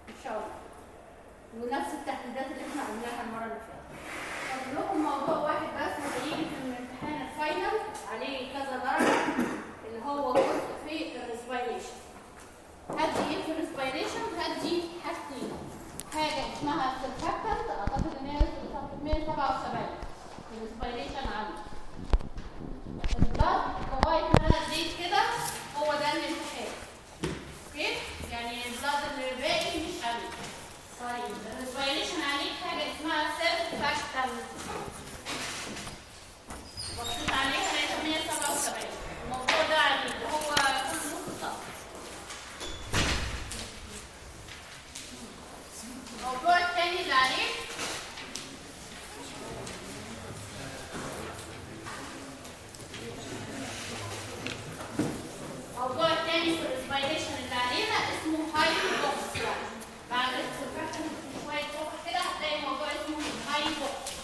ان شاء الله ونفس التحديدات اللي احنا قلناها المره اللي فاتت اقول لكم موضوع واحد بس هيجي في الامتحان الفاينل عليه كذا درجه اللي هو جزء في الريسبيريشن هدي ايه في الريسبيريشن هدي حاجتين حاجه اسمها سيرفاكتنت اعتقد ان هي 177 الريسبيريشن عندي البلاد لغايه ما انا اديت كده هو ده الامتحان اوكي يعني البلاد اللي باقي مش عليه طيب الريسبيريشن عليك حاجه اسمها سيرفاكتنت بصيت عليها لقيتها 177 الموضوع ده عليه ده هو كل نص سطر الموضوع الثاني اللي عليه الموضوع الثاني في الريسبيريشن اللي علينا اسمه هايبوكسيا بعد السرفاكتنت شويه فوق كده هتلاقي موضوع اسمه هايبوكسيا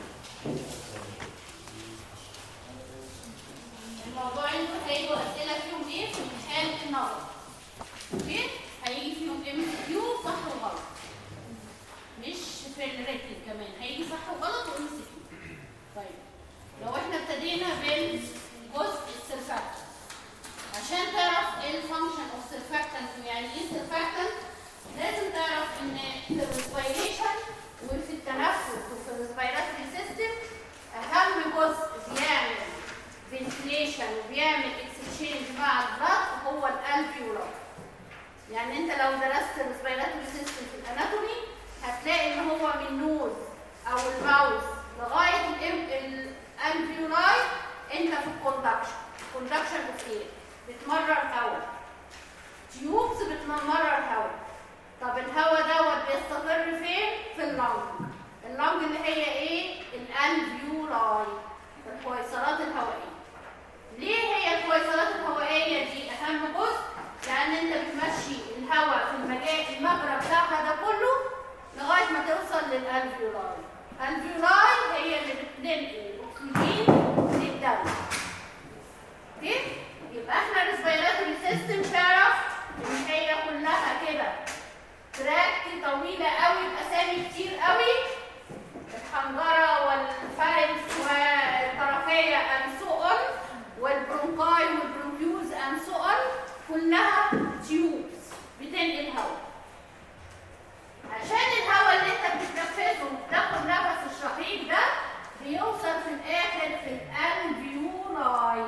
الموضوع انتوا هيجوا اسئله فيهم ايه في امتحان النهارده اوكي هيجي فيهم ام كيو صح وغلط مش في الريتن كمان هيجي صح وغلط وام سي كيو طيب لو احنا ابتدينا بالجزء السرفاكتنت عشان تعرف ايه الفانكشن اوف سيرفاكتنت ويعني ايه سيرفاكتنت لازم تعرف ان في الريسبيريشن وفي التنفس وفي الريسبيراتوري سيستم اهم جزء بيعمل فنتليشن وبيعمل اكسشينج مع الضغط هو الالفيولار يعني انت لو درست الريسبيراتوري سيستم في الاناتومي هتلاقي ان هو من نوز او الماوس لغايه الالفيولاي انت في الكوندكشن كوندكشن اوف ايه بتمرر هواء تيوبس بتمرر هواء طب الهواء دوت بيستقر فين في اللنج اللنج اللي هي ايه الالفيولاي الحويصلات الهوائيه ليه هي الحويصلات الهوائيه دي اهم جزء لان انت بتمشي الهواء في المجال المجرى بتاعها ده كله لغايه ما توصل للالفيولاي الالفيولاي هي اللي بتنقل الاكسجين للدم اوكي يبقى احنا الريسبيراتوري سيستم تعرف ان هي كلها كده تراكت طويله قوي باسامي كتير قوي الحنجره والفارنكس والطرفيه and so on والبرونكاي والبرونكيوز and so on كلها تيوبس بتنقل هواء عشان الهواء اللي انت بتتنفسه وبتاخد نفس الشهيق ده بيوصل في الاخر في الالفيولاي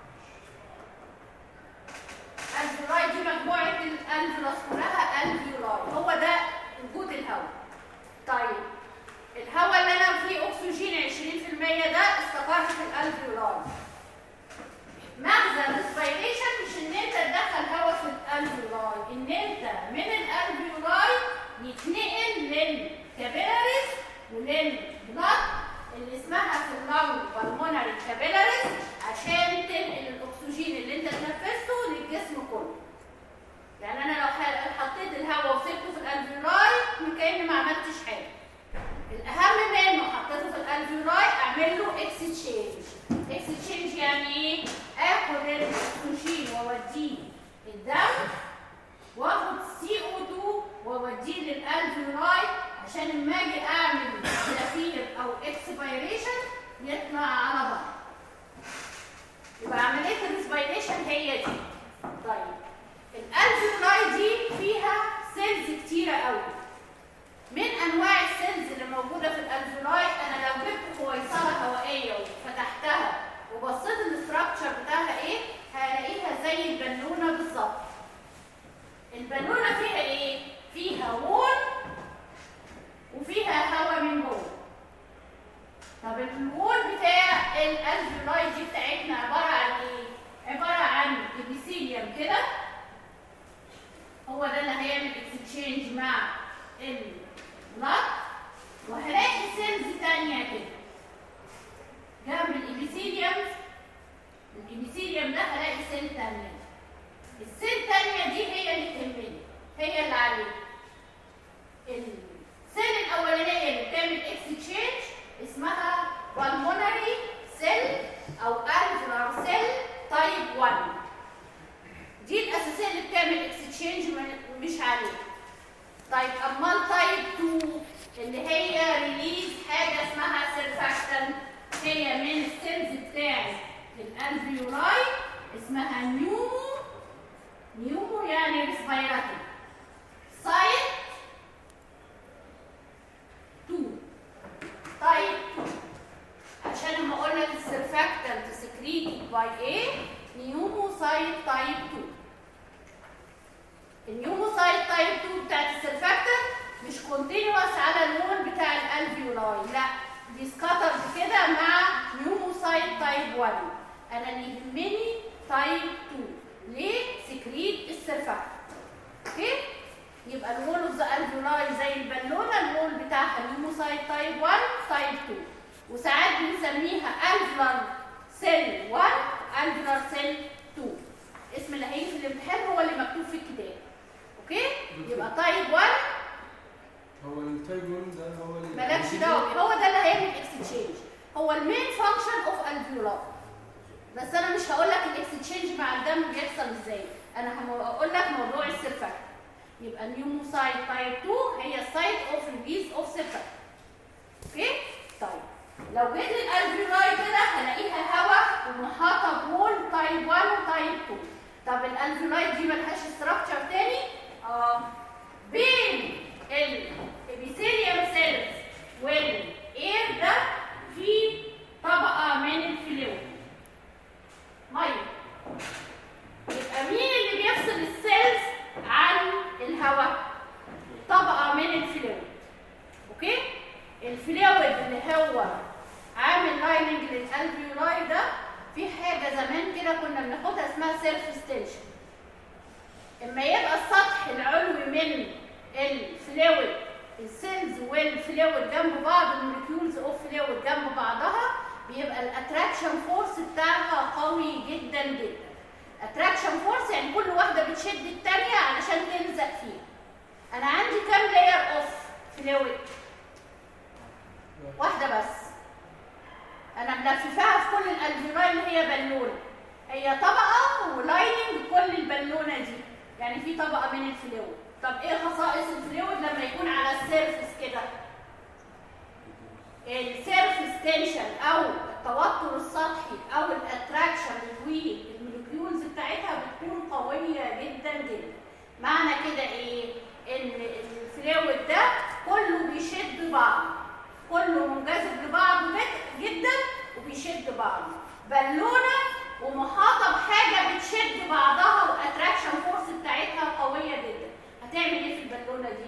الفيولاي دي مجموعه الالفيولاس كلها الفيولاي هو ده وجود الهواء طيب الهواء اللي انا فيه اكسجين 20% ده استقر في الالفيولاي مغزى الريسبيريشن مش ان انت تدخل هواء في الالفيولاي ان انت من الالفيولاي يتنقل للكابيلاريز وللبلاد اللي اسمها في اللنج بالمونري كابيلاريز عشان تنقل الاكسجين اللي انت تنفسته للجسم كله يعني انا لو حطيت الهواء وسبته في الالفيولاي كاني ما عملتش حاجه الاهم منه حطيته في الالفيولاي اعمل له اكستشينج اكستشينج يعني ايه اخد الاكسجين واوديه الدم واخد سي او 2 واوديه للالفيولاي عشان لما اجي اعمل زفير او اكسبيريشن يطلع على بعض يبقى عمليه الريسبيريشن هي دي طيب الالفيولاي دي فيها سيلز كتيره قوي من انواع السيلز اللي موجوده في الالفيولاي انا لو جبت حويصله هوائيه وفتحتها وبصيت الاستراكشر بتاعها ايه هلاقيها زي البالونه بالظبط البالونه فيها ايه فيها وول وفيها هواء من جوه طب الوول بتاع الالفيولاي دي بتاعتنا عباره عن ايه عباره عن ابيثيليوم كده هو ده اللي هيعمل اكسشينج مع البلاد وهلاقي سيلز تانية كده جنب الابيثيليوم الابيثيليوم ده هلاقي سيل تانية السيل التانية دي هي اللي تهمني هي اللي عليها السيل الاولانيه اللي بتعمل اكسشينج اسمها بالمونري سيل او الفلار سيل تايب 1 دي الاساسيه اللي بتعمل اكسشينج مش عليها طيب اسمها نيومو نيومو يعني ريسبيراتوري سايت 2 طيب عشان لما اقول لك السرفاكتنت سكريتد باي ايه نيوموسايت تايب 2 النيوموسايت تايب 2 بتاعت السرفاكتنت مش كونتينوس على الوول بتاع الالفيولاي لا دي سكاترد كده مع نيوموسايت تايب 1 انا اللي يهمني تايب 2 ليه سكريت السرفاكتنت اوكي يبقى الوول اوف ذا الفيولاي زي البالونه الوول بتاعها نيوموسايت تايب 1 تايب 2 وساعات بنسميها الفلر سيل 1 الفلر سيل 2 اسم اللي هيجي في الامتحان هو اللي مكتوب في الكتاب اوكي يبقى تايب 1 هو التايب 1 ده هو اللي مالكش دعوه بيه، هو ده اللي هيعمل اكستشينج هو المين فانكشن اوف الفيولار بس انا مش هقول لك الاكستشينج مع الدم بيحصل ازاي انا هقول لك موضوع السيرفاكت يبقى النيوموسايت تايب 2 هي السايت اوف ريليز اوف سيرفاكت اوكي طيب لو جيت للالفيولاي كده هلاقيها هواء ومحاطه بول تايب 1 وتايب 2 طب الالفيولاي دي ملهاش ستراكشر تاني اه بين الابيثيليوم سيلز والاير ده في طبقه من الفلويد ميه يبقى مين اللي بيفصل السيلز عن الهواء طبقه من الفلويد اوكي الفلويد اللي هو عامل لايننج للالفيولاي ده في حاجه زمان كده كنا بناخدها اسمها سيرفيس تنشن اما يبقى السطح العلوي من الفلويد السيلز والفلويد جنب بعض الموليكيولز اوف فلويد جنب بعضها بيبقى الاتراكشن فورس بتاعها قوي جدا جدا اتراكشن فورس يعني كل واحده بتشد الثانيه علشان تلزق فيها انا عندي كام لاير اوف فلويد واحده بس انا ملففاها في كل الالفيولاي اللي هي بالونه هي طبقه ولايننج كل البالونه دي يعني في طبقه من الفلويد طب ايه خصائص الفلويد لما يكون على السيرفس كده السيرفس تنشن او التوتر السطحي او الاتراكشن بتوين الموليكيولز بتاعتها بتكون قويه جدا جدا معنى كده ايه ان الفلويد ده كله بيشد بعض كله منجذب لبعضه جدا وبيشد بعضه بالونه ومحاطه بحاجه بتشد بعضها والاتراكشن فورس بتاعتها قويه جدا هتعمل ايه في البالونه دي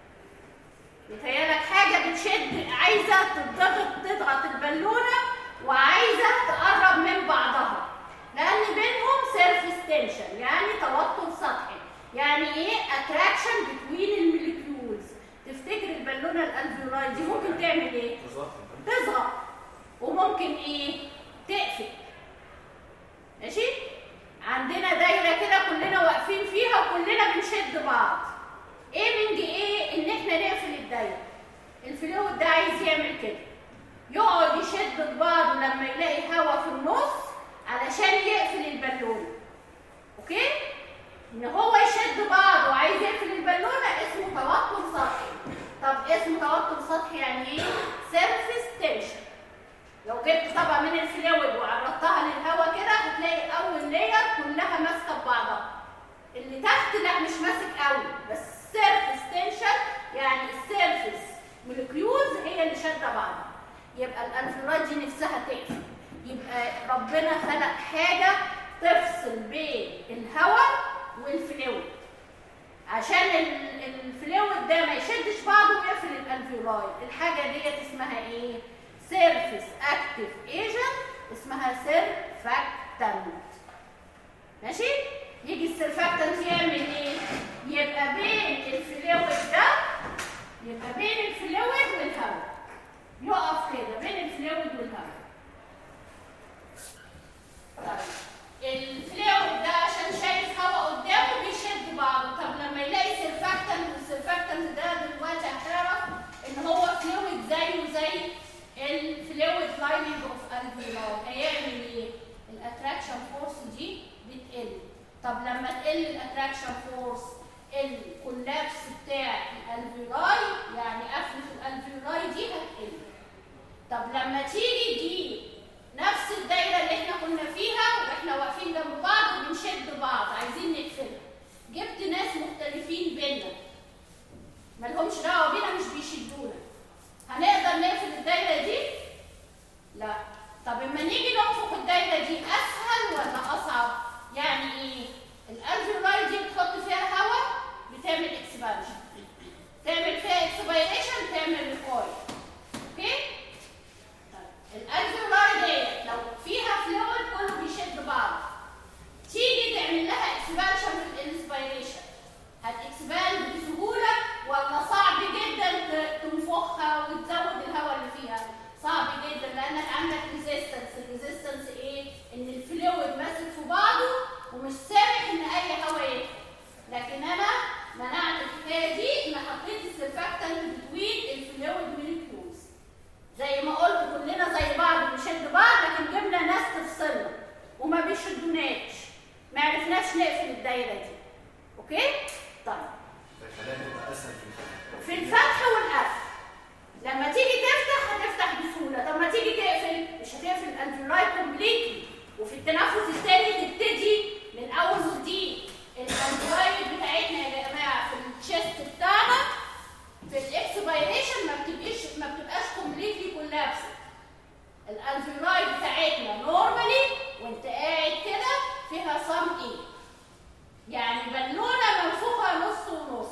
متهيألك حاجه بتشد عايزه تضغط تضغط البالونه وعايزه تقرب من بعضها لان بينهم سيرفيس تنشن يعني توتر سطحي يعني ايه اتراكشن بتوين الموليكيولز تفتكر البالونه الالفيولاي دي ممكن تعمل ايه تضغط وممكن ايه تقفل ماشي عندنا دايره كده كلنا واقفين فيها وكلنا بنشد بعض ايمنج ايه ان احنا نقفل الدايره الفلويد ده عايز يعمل كده يقعد يشد ببعضه لما يلاقي هواء في النص علشان يقفل البالونه اوكي ان هو يشد بعض وعايز يقفل البالونه اسمه توتر سطحي طب اسمه توتر سطحي يعني ايه سيرفيس تنشن لو جبت طبقه من الفلويد وعرضتها للهواء كده هتلاقي اول لاير كلها ماسكه ببعضها اللي تحت لا مش ماسك قوي بس سيرفيس تنشن يعني السيرفيس موليكيولز هي اللي شاده بعضها يبقى الانفلورايد دي نفسها تقفل يبقى ربنا خلق حاجه تفصل بين الهواء والفلويد عشان الفلويد ده ما يشدش بعضه ويقفل الالفيولاي الحاجه ديت اسمها ايه سيرفيس اكتيف ايجنت اسمها سيرفاكتنت ماشي يجي السيرفاكتنت يعمل ايه يبقى بين الفلويد ده يبقى بين الفلويد والهواء يقف كده بين الفلويد والهواء طيب الفلويد ده عشان شايف هواء قدامه بيشد بعضه طب لما يلاقي سيرفاكتنت والسيرفاكتنت ده دلوقتي هتعرف ان هو فلويد زيه زي الفلويد لايننج اوف الفيولاي هيعمل ايه الاتراكشن فورس دي بتقل طب لما تقل الاتراكشن فورس الكولابس بتاع الالفيولاي يعني قفله الالفيولاي دي هتقل طب لما تيجي دي نفس الدايره اللي احنا كنا فيها واحنا واقفين جنب بعض شدوناش ما عرفناش نقفل الدايره دي اوكي طيب فالكلام يبقى اسهل في الفتح في الفتح والقفل لما تيجي تفتح هتفتح بسهوله طب ما تيجي تقفل مش هتقفل الالفيولاي كومبليتلي وفي التنفس الثاني تبتدي من اول وجديد الالفيولاي بتاعتنا يا جماعه في التشيست بتاعنا في الاكسبيريشن ما بتبقاش ما بتبقاش كومبليتلي كولابس الالفيولاي بتاعتنا نورمالي وانت قاعد كده فيها صم ايه يعني بالونه منفوخه نص ونص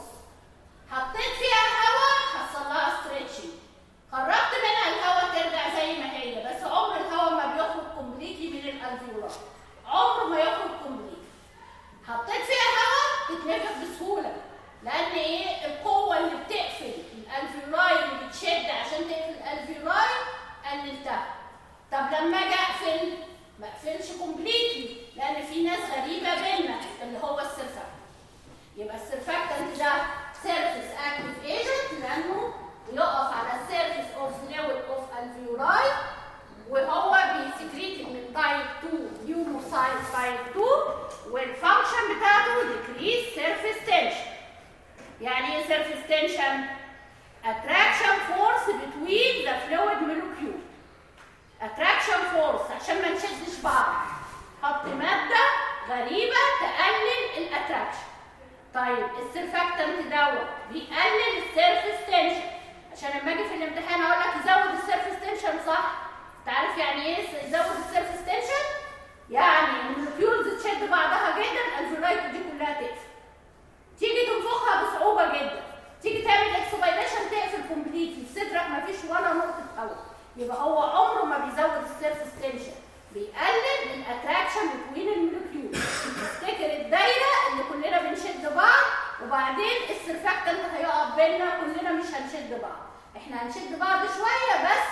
حطيت فيها هواء حصل لها ستريتشنج خرجت منها الهواء ترجع زي ما هي بس عمر الهواء ما بيخرج كومبليتلي من الالفيولاي عمره ما يخرج كومبليتلي حطيت فيها هواء تتنفخ بسهوله لان ايه القوه اللي بتقفل الالفيولاي اللي بتشد عشان تقفل الالفيولاي قللتها طب لما اجي اقفل ما اقفلش كومبليتلي لان في ناس غريبه بينا اللي هو السرفكت يبقى السرفكتنت ده سيرفيس اكتيف ايجنت لانه يقف على السيرفيس اوف فلويد اوف الفيولاي وهو بيسكريتد من تايب 2 نيوموسايد تايب 2 والفانكشن بتاعته decrease surface tension يعني ايه surface tension attraction force between the fluid molecule attraction force عشان ما نشدش بعض حط ماده غريبه تقلل الاتراكشن طيب السيرفاكتنت دوت بيقلل السيرفيس تنشن عشان لما اجي في الامتحان اقول لك زود السيرفيس تنشن صح انت عارف يعني ايه يزود السيرفيس تنشن يعني المولكيولز تشد بعضها جدا الفيرايت دي كلها تقفل تيجي تنفخها بصعوبه جدا تيجي تعمل اكسبيريشن تقفل كومبليتلي في صدرك مفيش ولا نقطه هواء يبقى هو عمره ما بيزود السيرفيس تنشن بيقلل الاتراكشن بين المولكيول افتكر الدايره اللي كلنا بنشد بعض وبعدين السرفكتنت هيقف بينا كلنا مش هنشد بعض احنا هنشد بعض شويه بس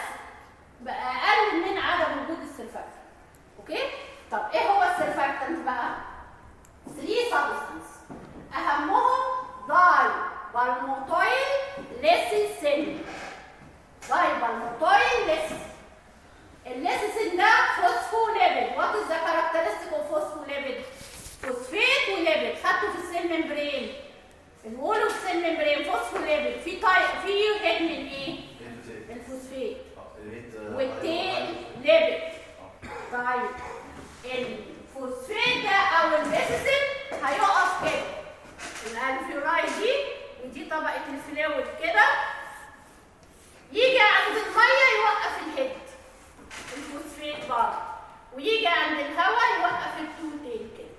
باقل من عدم وجود السرفكتنت اوكي طب ايه هو السرفكتنت بقى 3 سبستانس اهمهم داي بالموتويل ليسيسين داي بالموتويل ليسيسين الليسيسين ده فوسفوليبيد وات از ذا كاركترستيك اوف فوسفوليبيد فوسفيت وليبيد خدته في السيل ممبرين الولو في السيل ممبرين فوسفوليبيد في تاي في هيد من ايه الفوسفيت والتيل ليبيد طيب الفوسفيت ده او الليسيسين هيقف كده الالفيوراي دي ودي طبقه الفلويد كده يجي عند الميه يوقف الهيد الفوسفيت برضه ويجي عند الهواء يوقف التو تاني كده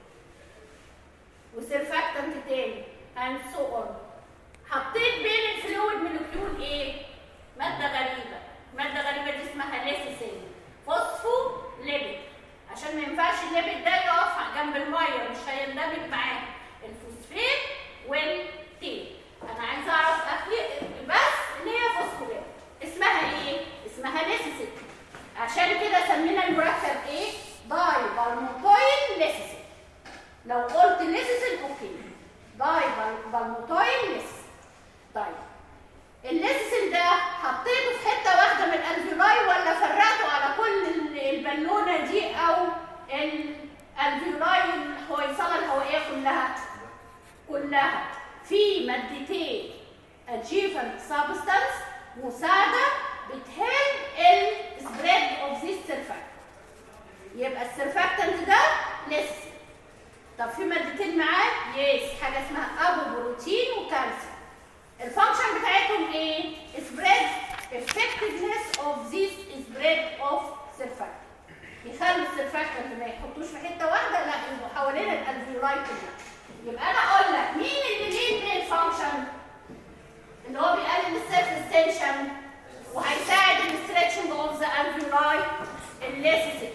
وسيرفاكتنت تاني and so on حطيت بين الفلويد مولكيول ايه؟ مادة غريبة مادة غريبة دي اسمها ليسيسين فوسفو ليبيد عشان ما ينفعش الليبيد ده يقف جنب المية مش هيندمج معاه الفوسفيت والتين انا عايزه اعرف اخلي بس ان هي فوسفوليبيد اسمها ايه؟ اسمها ليسيسين عشان كده سمينا المركب ايه؟ داي بالموتويل ليسيسين لو قلت ليسيسين اوكي داي بالموتويل ليسيسين طيب الليسيسين ده حطيته في حته واحده من الالفيولاي ولا فرقته على كل البالونه دي او الالفيولاي الحويصله الهوائيه كلها كلها في مادتين adjuvant substance مساعده بتهل السبريد اوف ذيس سيرفاكتنت يبقى السيرفاكتنت ده لسه طب في مادتين معاه يس حاجه اسمها ابو بروتين وكالسيوم الفانكشن بتاعتهم ايه سبريد effectiveness of this spread of surfactant يخلوا السرفاكتنت ما يحطوش في حته واحده لا يبقوا حوالين الالفيولاي كلها يبقى انا اقول لك مين اللي ليه مين فانكشن اللي هو بيقلل السيرفيس تنشن وهيساعد الستريتشنج اوف ذا الفيولاي الليسيسيت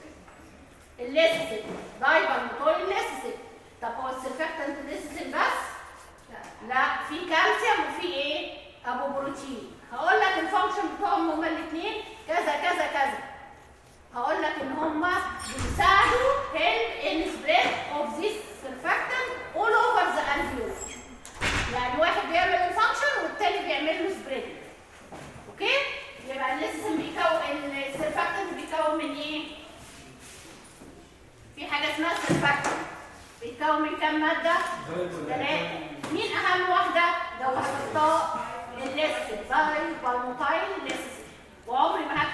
الليسيسيت دايما بتقول الليسيسيت طب هو السرفاكتنت ليسيسيت بس لا في كالسيوم وفي ايه ابو بروتين هقول لك الفانكشن بتوعهم هما الاثنين كذا كذا كذا هقول لك ان هما بيساعدوا help in spread of this surfactant all over the alveoli يعني واحد بيعمل الفانكشن والتاني بيعمل له سبريد اوكي يبقى الليسيسين بيكون السرفاكتنت بيكون من ايه في حاجه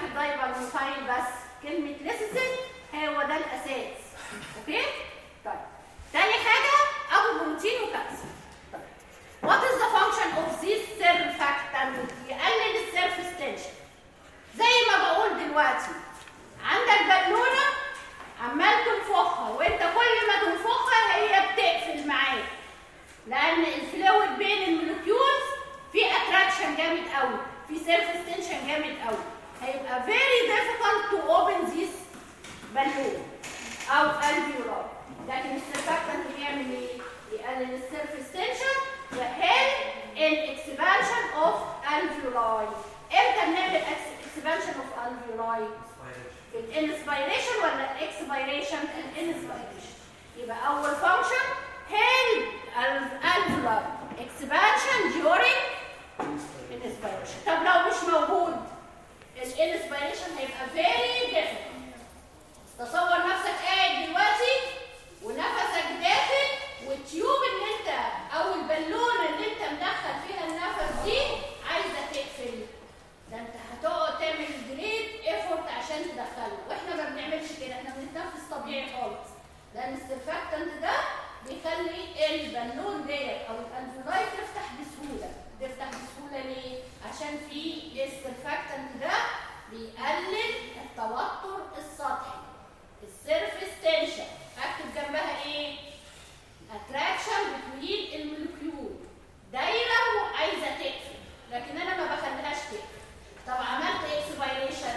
اكتب دايبر موتايل بس كلمه ليسيسين هو ده الاساس اوكي طيب تاني حاجه ابو بروتين وكالسيوم طيب What is the function of this surfactant؟ يقلل السيرفس تنشن زي ما بقول دلوقتي عندك بالونه عمال تنفخها وانت كل ما تنفخها هي بتقفل معاك لان الفلويد بين المولكيولز في اتراكشن جامد قوي في سيرفس تنشن جامد قوي هيبقى very difficult to open this بالون او الفيولار لكن السيرفاكتنت بيعمل ايه؟ يقلل السيرفس تنشن وهيل الاكسبانشن اوف الفيولاي امتى بنعمل اكسبانشن اوف الفيولاي؟ في الانسبيريشن ولا الاكسبيريشن؟ الانسبيريشن يبقى اول فانكشن هيل الفيولار اكسبانشن during الانسبيريشن طب لو مش موجود الانسبيريشن هيبقى very difficult تصور نفسك قاعد دلوقتي ونفسك داخل والتيوب اللي انت او البالونه اللي انت مدخل فيها النفس دي عايزه تقفل ده انت هتقعد تعمل جريد ايفورت عشان تدخله واحنا ما بنعملش كده احنا بنتنفس طبيعي خالص لان السرفاكتنت ده بيخلي البالون ديت او الانفولاي تفتح بسهوله تفتح بسهوله ليه؟ عشان في السرفاكتنت ده بيقلل التوتر السطحي السيرفيس تنشن اكتب جنبها ايه اتراكشن بتوين المولكيول دايره وعايزه تقفل لكن انا ما بخليهاش تقفل طب عملت اكسبيريشن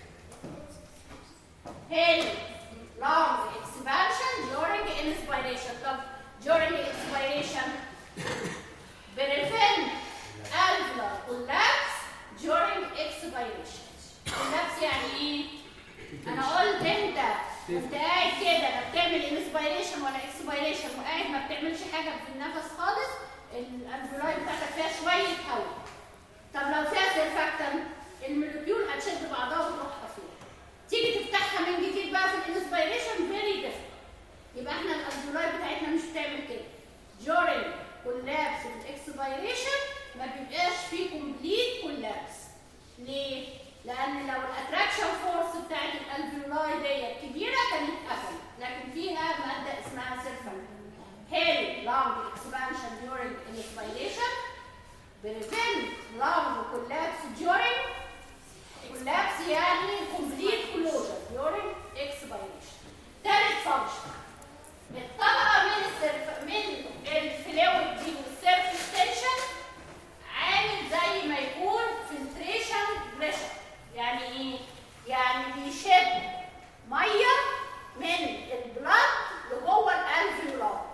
هيل long expansion during inspiration طب during expiration prevent alveolar collapse during expiration collapse يعني ايه انا قلت انت انت قاعد كده لا بتعمل انسبيريشن ولا اكسبيريشن وقاعد ما بتعملش حاجه في النفس خالص الانفولاي بتاعتك فيها شويه هواء طب لو فيها سيرفاكتنت المولكيول هتشد بعضها وتروح قافله تيجي تفتحها من جديد بقى في الانسبيريشن فيري ديفيكولت يبقى احنا الانفولاي بتاعتنا مش بتعمل كده during كولابس في الاكسبيريشن ما بيبقاش فيه كومبليت كولابس ليه؟ لان لو الاتراكشن فورس بتاعت الالفيولاي ديت كبيره كانت قفلت لكن فيها ماده اسمها سيرفنت هيل لونج اكسبانشن during inspiration prevent long collapse during collapse يعني complete closure during expiration تالت فانكشن الطبقه من السيرف من الفلويد دي والسيرفيس تنشن عامل زي ما يكون فلتريشن بريشر يعني ايه؟ يعني بيشد ميه من البلاد لجوه الالفيولار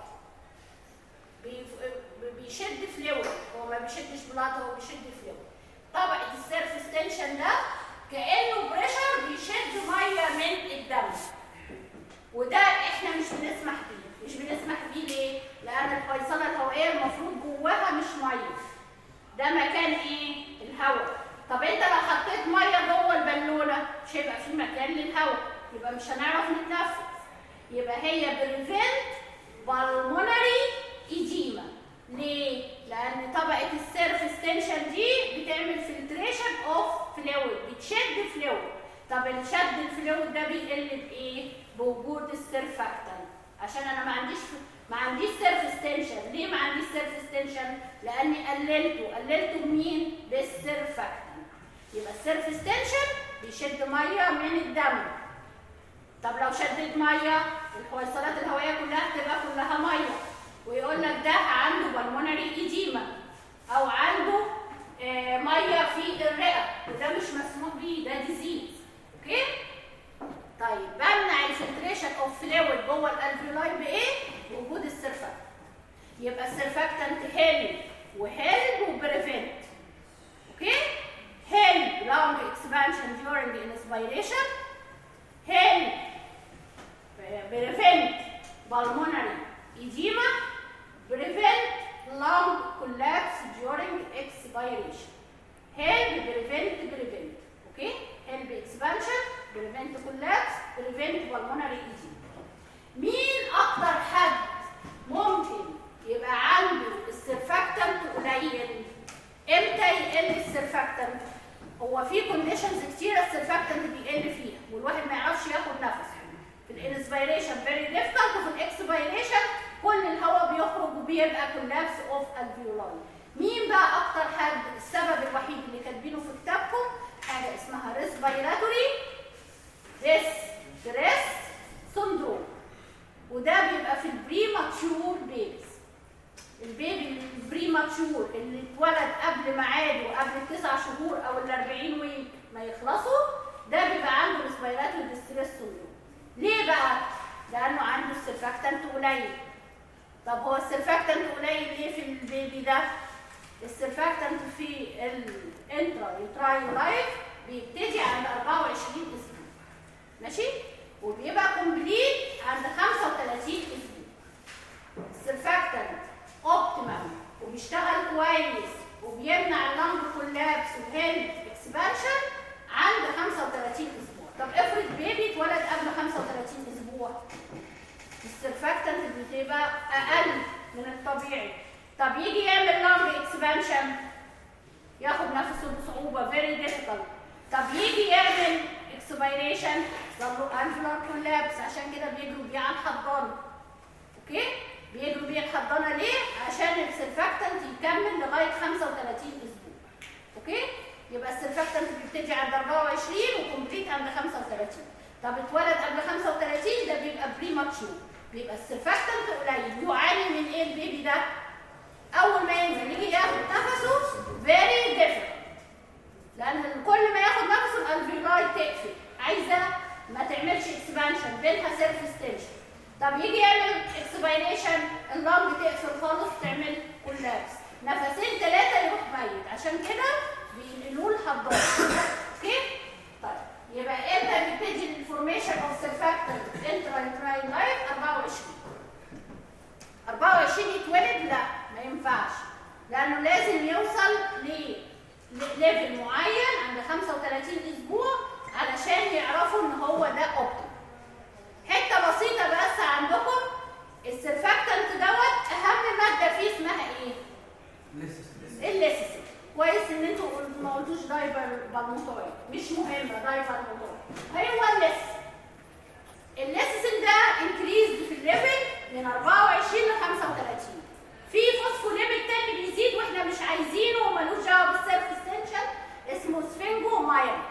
بيف- بيشد فلويد هو ما بيشدش بلاد هو بيشد فلويد طبقه السيرفيس تنشن ده كانه بريشر بيشد ميه من الدم وده احنا مش بنسمح بيه مش بنسمح بيه ليه لان الفيصله الهوائيه المفروض جواها مش ميه ده مكان ايه الهواء طب انت لو حطيت ميه جوه البالونه مش هيبقى في مكان للهواء يبقى مش هنعرف نتنفس يبقى هي بريفنت بالمونري ايديما ليه لان طبقه السيرفيس تنشن دي بتعمل فلتريشن اوف فلويد بتشد فلويد طب الشد الفلويد ده بيقل بايه بوجود السيرفاكتنت عشان انا ما عنديش ما عنديش سيرفيس تنشن ليه ما عنديش سيرفيس تنشن لاني قللته قللته بمين بالسيرفاكتنت يبقى السيرفيس تنشن بيشد ميه من الدم طب لو شديت ميه الحويصلات الهوائيه كلها تبقى كلها ميه ويقول لك ده عنده بالمونري ايديما او عنده آه، ميه في الرئه وده مش مسموح بيه ده ديزيز اوكي طيب بمنع الفلتريشن اوف فلويد جوه الالفيولاي بايه وجود السيرفاكتنت يبقى السيرفاكتنت هيل وهيل وبريفنت اوكي هيل لونج اكسبانشن during inspiration هيل prevent pulmonary edema prevent lung collapse during expiration help prevent prevent okay help expansion prevent collapse prevent pulmonary edema مين اكتر حد ممكن يبقى عنده السرفاكتنت قليل امتى يقل السرفاكتنت هو في كونديشنز كتيره السرفاكتنت بيقل فيها والواحد ما يعرفش ياخد نفس في الانسبيريشن فيري ديفيكالت وفي الاكسبيريشن كل الهواء بيخرج وبيبقى كولابس اوف الفيولاي مين بقى اكتر حد السبب الوحيد اللي كاتبينه في كتابكم حاجه اسمها ريسبيراتوري ستريس سندروم وده بيبقى في البريماتشور بيبيز البيبي البريماتشور اللي اتولد قبل ميعاده قبل التسع شهور او ال 40 ويك ما يخلصوا ده بيبقى عنده ريسبيراتوري ستريس سندروم ليه بقى؟ لانه عنده السرفاكتنت قليل طب هو السرفاكتنت قليل ليه في البيبي ده؟ السرفاكتنت في الانترا يوتراين لايف بيبتدي عند 24 اسبوع ماشي؟ وبيبقى كومبليت عند 35 اسبوع السرفاكتنت اوبتيمم وبيشتغل كويس وبيمنع اللنج كولابس وهيلث اكسبانشن عند 35 اسبوع طب افرض بيبي اتولد قبل 35 اسبوع السرفاكتنت بتبقى اقل من الطبيعي طب يجي يعمل لانج اكسبانشن ياخد نفسه بصعوبه فيري ديفيكالت طب يجي يعمل اكسبيريشن يحصل له انفلار كولابس عشان كده بيجروا بيه على الحضانه اوكي بيجروا بيه الحضانه ليه عشان السرفاكتنت يكمل لغايه 35 اسبوع اوكي يبقى السرفاكتنت بيبتدي عند 24 وكومبليت عند 35 طب اتولد قبل 35 ده بيبقى بريماتشور بيبقى السرفاكتنت قليل يعاني من ايه البيبي ده اول ما ينزل يجي ياخد نفسه فيري ديفيكالت لان كل ما ياخد نفسه الالفيولاي تقفل عايزه ما تعملش اكسبانشن بينها سيلف ستيشن طب يجي يعمل اكسبيريشن اللنج تقفل خالص تعمل كولابس نفسين ثلاثه يروح ميت عشان كده بينقلوه الحضانه اوكي طيب يبقى امتى بيبتدي الفورميشن اوف سيرفاكتنت انترا انتراين لايف 24 24 يتولد لا ما ينفعش لانه لازم يوصل ل ليفل معين عند 35 اسبوع علشان يعرفوا ان هو ده اوبتيم حته بسيطه بس عندكم السرفاكتنت دوت اهم ماده فيه اسمها ايه الليسيسين كويس ان انتوا ما قلتوش دايبر بالموتوي مش مهمه دايبر موتوي هو الليسيسين الليسيسين ده انكريز في الليفل من 24 ل 35 في فوسفوليبيد تاني بيزيد واحنا مش عايزينه ومالوش دعوه بالسيلف اكستنشن اسمه سفنجو مايلين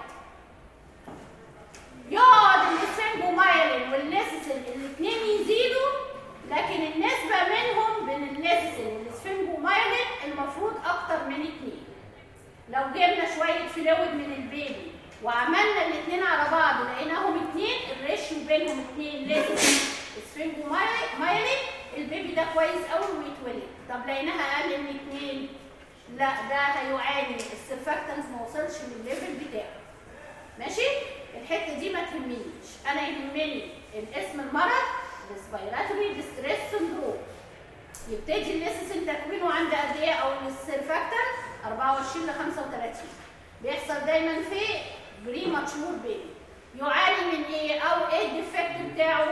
يقعد السفنجو مايلين والليسيسين الاثنين يزيدوا لكن النسبه منهم بين الليسيسين والسفنجو مايلين المفروض اكتر من اثنين لو جبنا شويه فلويد من البيبي وعملنا الاثنين على بعض لقيناهم اثنين الريشيو بينهم اثنين ليسيسين سفنجو مايلين البيبي ده كويس قوي ويتولد طب لقيناها اقل من اثنين لا ده هيعاني السرفاكتنس ما وصلش للليفل بتاعه ماشي الحته دي ما تهمنيش انا يهمني الاسم المرض ريسبيراتوري ديستريس سندروم يبتدي الليسيسين تكوينه عند قد ايه او السرفاكتنس 24 ل 35 بيحصل دايما في بري ماتشور بيبي يعاني من ايه او ايه الديفكت بتاعه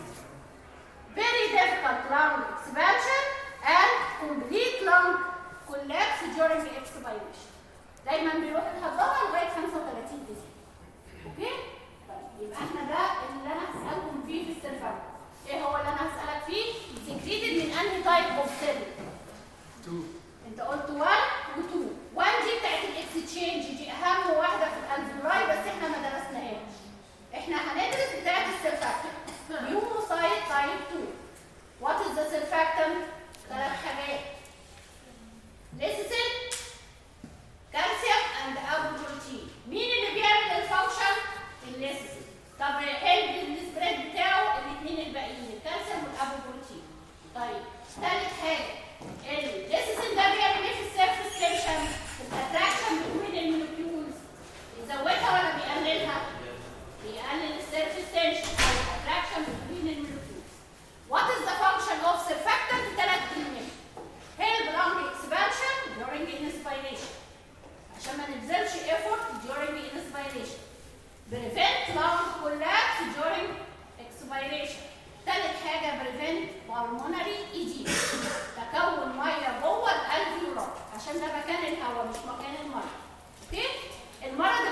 very difficult lung expansion and complete lung collapse during the expiration. دايما بيروح الحضانه لغايه 35 اسبوع. اوكي؟ طيب يبقى احنا ده اللي انا هسالكم فيه في السيرفر. ايه هو اللي انا هسالك فيه؟ سكريتد من انهي تايب اوف سيل؟ 2 انت قلت 1 و2. 1 دي بتاعت الاكستشينج دي اهم واحده في الالفيولاي بس احنا ما درسناهاش. احنا هندرس بتاعت السيرفاكتنت. Pneumocyte type 2. What is the surfactant? ثلاث حاجات. Lecithin, calcium and apoprotein. مين اللي بيعمل الفانكشن؟ الليسيسين. طب حلو السبريد بتاعه الاثنين الباقيين الكالسيوم والابوبروتين. طيب ثالث حاجه الليسيسين ده بيعمل ايه في السيرفس تنشن؟ الاتراكشن بين المولكيولز. يزودها ولا بيقللها؟ بيقلل السيرفيس تنشن او الاتراكشن بين المولكيولز. What is the function of surfactant؟ ثلاث كلمات. help lung expansion during inspiration. عشان ما نبذلش effort during inspiration. prevent lung collapse during expiration. ثالث حاجة prevent pulmonary edema. تكون مية جوه الالفيولار عشان ده مكان الهواء مش مكان المية. اوكي؟ المرض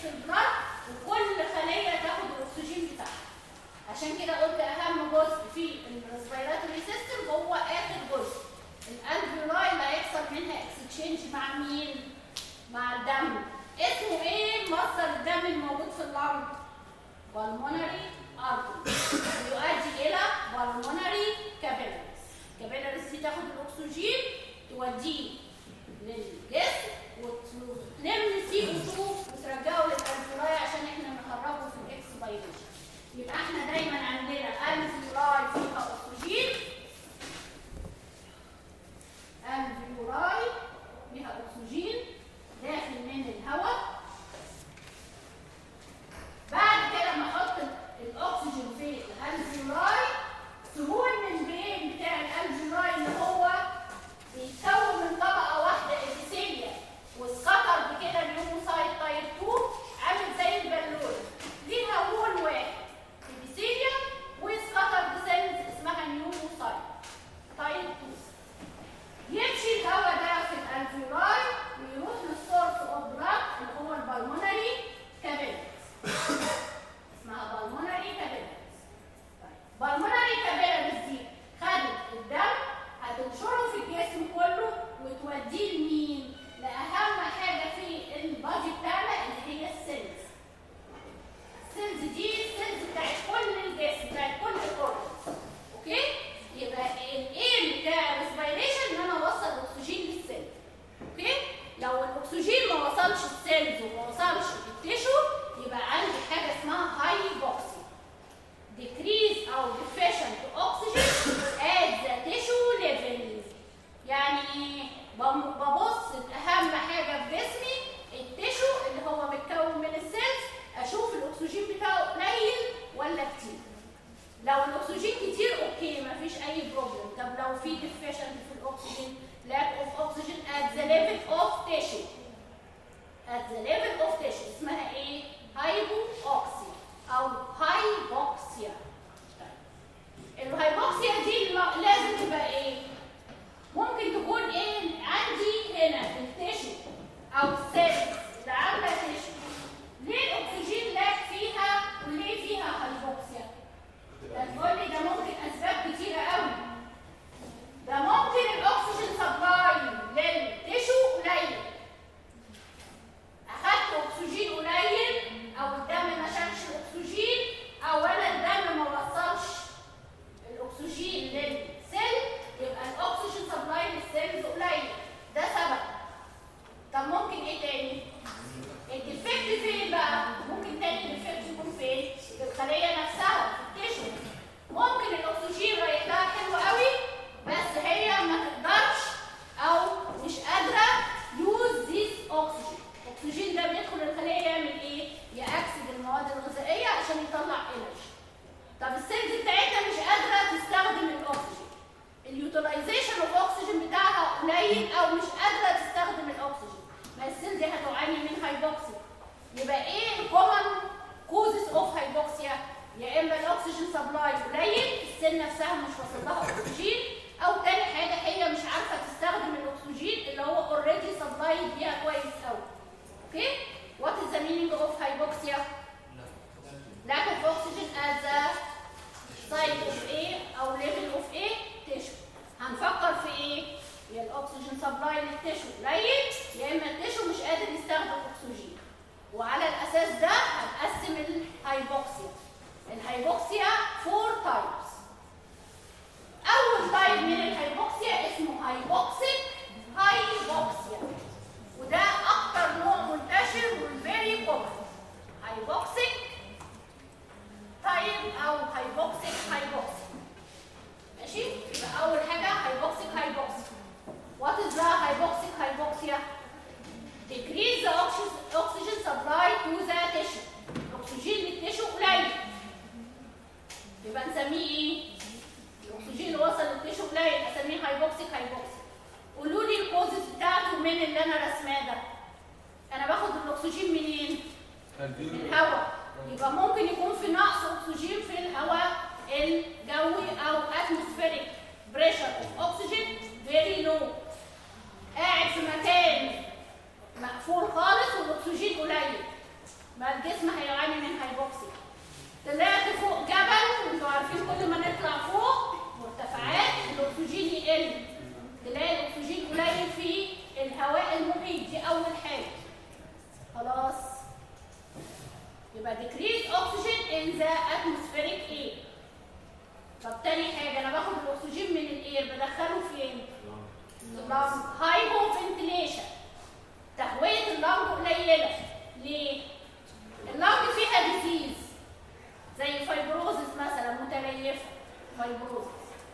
في البلاد وكل خليه تاخد الاكسجين بتاعها عشان كده قلت اهم جزء في الريسبيراتوري سيستم هو اخر جزء الالفيولاي اللي هيحصل منها اكسشينج مع مين مع الدم اسمه ايه مصدر الدم الموجود في اللنج بالمونري ارتري يؤدي الى بالمونري كابيلاريز كابيلاريز دي تاخد الاكسجين توديه للجسم وتلم سي او 2 وترجعه للالفيولاي عشان احنا نخرجه في الاكسبيريشن يبقى احنا دايما عندنا الفيولاي فيها اكسجين الفيولاي فيها اكسجين داخل من الهواء بعد كده لما احط الاكسجين في الالفيولاي سهول الممبرين بتاع الالفيولاي اللي هو بيتكون من طبقه واحده ابيثيليا والسكر بكده اليوموسايت تايب 2 عامل زي البالونه ليها وول واحد ابيثيليا وسكتر بسيلز اسمها نيوموسايت تايب 2 يمشي الهواء ده في الالفيولاي ويروح للسورس اوف بلاد اللي هو البلمونري كابيلاريز اسمها بالمونري كابيلاريز طيب بالمونري كابيلاريز دي خدت الدم هتنشره في الجسم كله وتوديه لمين؟ لأهم حاجة في البادي بتاعنا اللي هي السيلز. السيلز دي السيلز بتاعت كل الجسم بتاعت كل الاورجنز. اوكي؟ يبقى الايم بتاع الريسبيريشن ان انا اوصل الاكسجين للسيل. اوكي؟ لو الاكسجين ما وصلش السيلز وما وصلش التيشو يبقى عندي حاجه اسمها هايبوكسي. decrease او deficient oxygen at the tissue level يعني بم- ببص اهم حاجه في جسمي التيشو اللي هو متكون من السيلز اشوف الاكسجين بتاعه قليل ولا كتير لو الاكسجين كتير اوكي مفيش اي بروبلم طب لو في deficient في الاكسجين lack of oxygen at the level of tissue at the level of tissue اسمها ايه هايبوكسيا او هايبوكسيا طيب. الهايبوكسيا دي الم- لازم تبقى ايه ممكن تكون ايه عندي هنا في التيشو او السيلز اللي عامله تيشو ليه الاكسجين لاك فيها وليه فيها هايبوكسيا هتقول لي ده ممكن اسباب كتيره قوي ده ممكن الاكسجين سبلاي للتيشو قليل اخدت اكسجين قليل او الدم ما شالش الاكسجين او انا الدم ما وصلش الاكسجين للسيل يبقى الاكسجين سبلاي للسيلز قليل ده سبب طب ممكن ايه تاني الديفكت فين بقى ممكن تاني الديفكت يكون فين في الخليه نفسها في التيشو ممكن الاكسجين رايح لها حلو قوي بس هي ما تقدرش او مش قادره يوز ذيس اوكسجين الاكسجين ده بيدخل الخليه يعمل ايه ياكسد المواد الغذائيه عشان يطلع انرجي طب السيلز بتاعتها مش قادره تستخدم الاكسجين اليوتيلايزيشن اوف اوكسجين بتاعها قليل او مش قادره تستخدم الاكسجين ما السيل دي هتعاني من هايبوكسيا يبقى ايه الكومن كوزز اوف هايبوكسيا يا اما الاكسجين سبلاي قليل السيل نفسها مش واصل لها اكسجين او تاني حاجه هي مش عارفه تستخدم الاكسجين اللي هو اوريدي سبلاي بيها كويس قوي اوكي وات از ذا مينينج اوف هايبوكسيا lack of oxygen at the site of A او level of A tissue هنفكر في ايه يا الاكسجين سبلاي للتيشو قليل يا اما التيشو مش قادر يستخدم اكسجين وعلى الاساس ده هنقسم الهايبوكسيا الهايبوكسيا فور تايبس اول تايب من الهايبوكسيا اسمه هايبوكسيك هايبوكسيا وده اكتر نوع منتشر والفيري كومن هايبوكسيك تايب او هايبوكسيك هايبوكسيا ماشي يبقى اول حاجه هايبوكسيك هايبوكسيا وات از ذا هايبوكسيك هايبوكسيا decrease the oxy- oxygen supply to the tissue الاكسجين للتيشو قليل يبقى نسميه ايه الاكسجين اللي وصل للتيشو قليل اسميه هايبوكسيك هايبوكسيا قولوا لي الكوزز بتاعته من اللي انا رسماه ده انا باخد الاكسجين منين من الهواء يبقى ممكن يكون في نقص اكسجين في الهواء الجوي او atmospheric pressure of oxygen very low قاعد في مكان مقفول خالص والاكسجين قليل ما الجسم هيعاني من هايبوكسيا طلعت فوق جبل وانتوا عارفين كل ما نطلع فوق مرتفعات الاكسجين يقل تلاقي الاكسجين قليل في الهواء المحيط دي اول حاجه خلاص يبقى decrease oxygen in the atmospheric air طب تاني حاجه انا باخد الاكسجين من الاير بدخله فين اللنج هايبو فنتليشن تهويه اللنج قليله ليه اللنج فيها ديزيز زي فايبروزس مثلا متليفه فايبروزس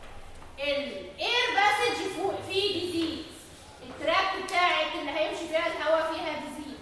الاير باسج فوق فيه ديزيز التراك بتاعت اللي هيمشي فيها الهواء فيها ديزيز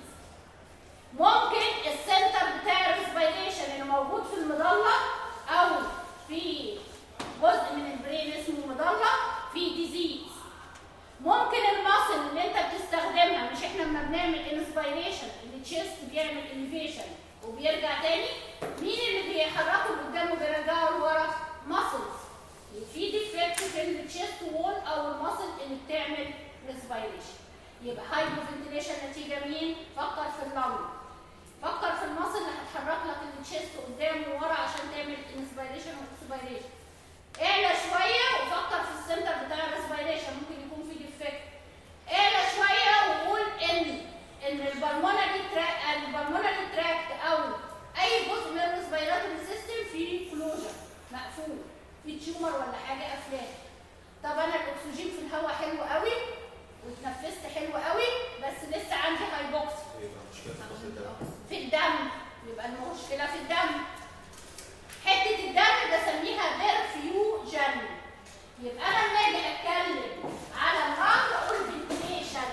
ممكن السنتر بتاع الريسبيريشن اللي موجود في المضله او في جزء من البرين اسمه مضله فيه ديزيز ممكن الماسل اللي انت بتستخدمها مش احنا لما بنعمل انسبيريشن التشيست بيعمل انفيشن وبيرجع تاني مين اللي بيحركه لقدام وبيرجعه لورا ماسلز في ديفكت في التشيست وول او الماسل اللي بتعمل ريسبيريشن يبقى هايبو فنتيليشن نتيجه مين فكر في اللنج فكر في الماسل اللي هتحرك لك التشيست قدام وورا عشان تعمل انسبيريشن واكسبيريشن اعلى شويه وفكر في السنتر بتاع الريسبيريشن ممكن يكون في ديفكت اعلى شويه وقول ان ان البلمونري تراك البلمونري تراكت او اي جزء من الريسبيراتوري سيستم فيه كلوجر مقفول في تيومر ولا حاجه قافلاه طب انا الاكسجين في الهواء حلو قوي واتنفست حلو قوي بس لسه عندي هايبوكسي يبقى مشكلة في ضغط الدم في الدم يبقى المشكله في الدم حته الدم بسميها بيرفيوجن يبقى انا لما اجي اتكلم على الرمل اقول فنتيليشن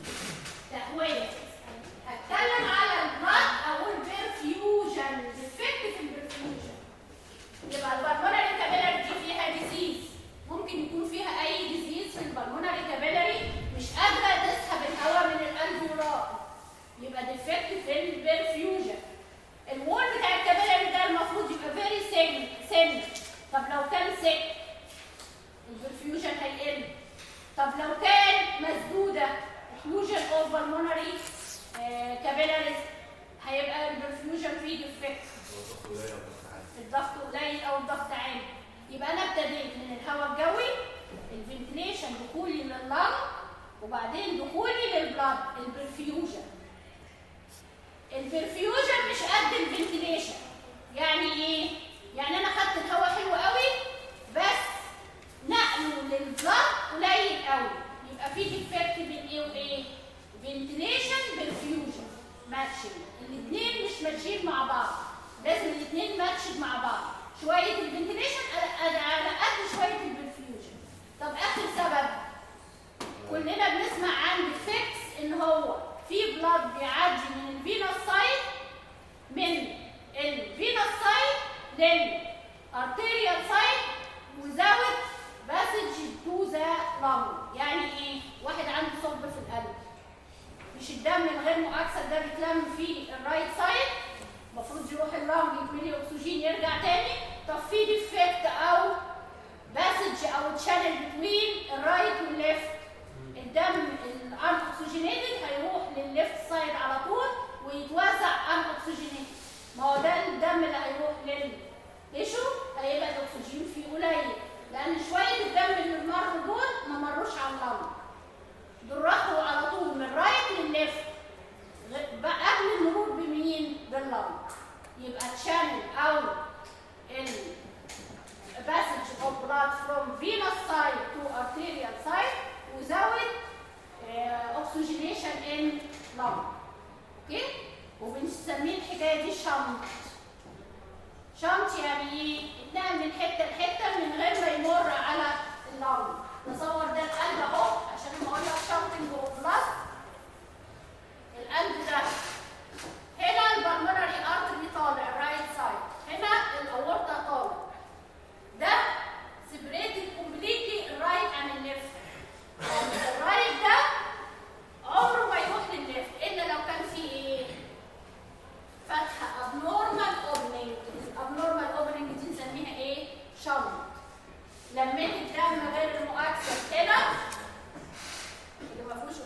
تهويه هتكلم على البلاد اقول بيرفيوجن ديفكت في البرفيوجن يبقى البلمونري كابيلاري دي فيها ديزيز ممكن يكون فيها اي ديزيز في البلمونري كابيلاري مش قادره تسحب الهواء من الالفيولار يبقى ديفكت في البرفيوجن الوول بتاع الكابيلاري ده المفروض يبقى فيري سن سن طب لو كان سك البرفيوجن هيقل طب لو كان مسدوده فيوجن اوف بالمونري كابيلاريز هيبقى البرفيوجن فيه ديفكت الضغط قليل أو الضغط عالي الضغط قليل او الضغط عالي يبقى انا ابتديت من الهواء الجوي الفنتليشن دخولي لللنج وبعدين دخولي للبلاد البرفيوجن البرفيوجن مش قد الفنتليشن يعني ايه يعني انا خدت الهواء حلو قوي بس نقله للبلاد قليل قوي يبقى في ديفكت بين ايه وايه فنتليشن برفيوجن ماتشنج الاثنين مش ماشيين مع بعض لازم الاثنين ماتشد مع بعض شويه الفنتليشن على على قد شويه البرفيوجن طب اخر سبب كلنا بنسمع عن ديفكتس ان هو في بلاد بيعدي من الفينوس سايت من الفينوس سايت للارتيريال سايت وزود باسج تو ذا لانج يعني ايه واحد عنده ثقب في القلب مش الدم الغير مؤكسد ده بيتلم في الرايت سايد المفروض يروح اللنج يتملي اكسجين يرجع تاني طب في ديفكت او باسج او تشانل بتوين الرايت والليفت الدم الان اوكسجينيتد هيروح للليفت سايد على طول ويتوزع ان اوكسجينيتد ما هو ده الدم اللي هيروح للتيشو هيبقى الاكسجين فيه قليل لان شويه الدم اللي مروا دول ما مروش على اللنج دول راحوا على طول من رايت للليفت غ- بقى قبل المرور بمين؟ باللنج يبقى تشانل او ال passage of blood from venous side to arterial side وزود آه، oxygenation in lung اوكي وبنسميه الحكايه دي شنط شنط يعني ايه اتنقل من حته لحته من غير ما يمر على اللنج تصور ده القلب اهو عشان لما اقول لك شنطنج اوف بلاد القلب ده هنا البلمونري ارتري طالع رايت سايد هنا الاورطه طالع ده سيبريتد كومبليتلي الرايت عن الليفت يعني الرايت ده عمره ما يروح للليفت الا لو كان في ايه فتحه ابنورمال اوبننج الابنورمال اوبننج دي نسميها ايه شنط لميت الدم غير المؤكسد هنا اللي ما فيهوش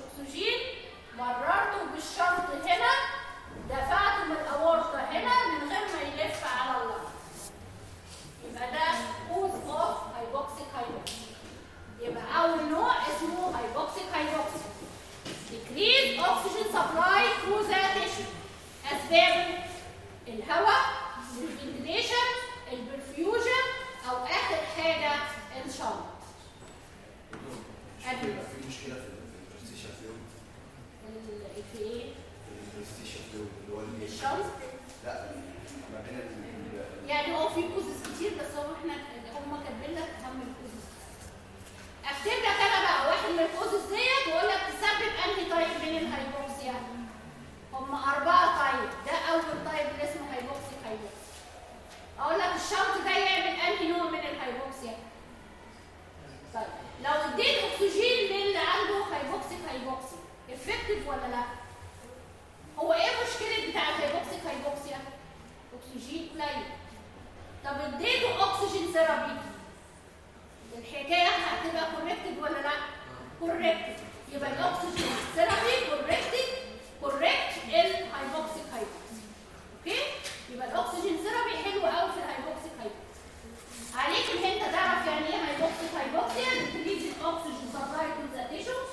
الشمس لا ما بين ال- يعني هو في كوزز كتير بس هو احنا هم كاتبين لك اهم الكوزز اكتب لك انا بقى واحد من الكوزز ديت واقول لك تسبب انهي طيب من الهايبوكسيا هم اربعه طيب ده اول طيب اللي اسمه هايبوكسي هايبوكسي اقول لك الشنط ده يعمل انهي نوع من الهايبوكسيا طيب لو اديت اكسجين للي عنده هايبوكسي هايبوكسي افكتيف ولا لا هو ايه مشكله بتاع الهايبوكسي هايبوكسيا اكسجين قليل طب اديته اكسجين ثيرابي الحكايه هتبقى كوركتد ولا لا كوركتد يبقى الاكسجين ثيرابي كوركتد كوركت الهايبوكسيك هايبوكسي اوكي يبقى الاكسجين ثيرابي حلو قوي في الهايبوكسيك هايبوكسي عليك ان انت تعرف يعني ايه هايبوكسيك هايبوكسيا ديكريز الاكسجين سبلاي تو ذا تيشوز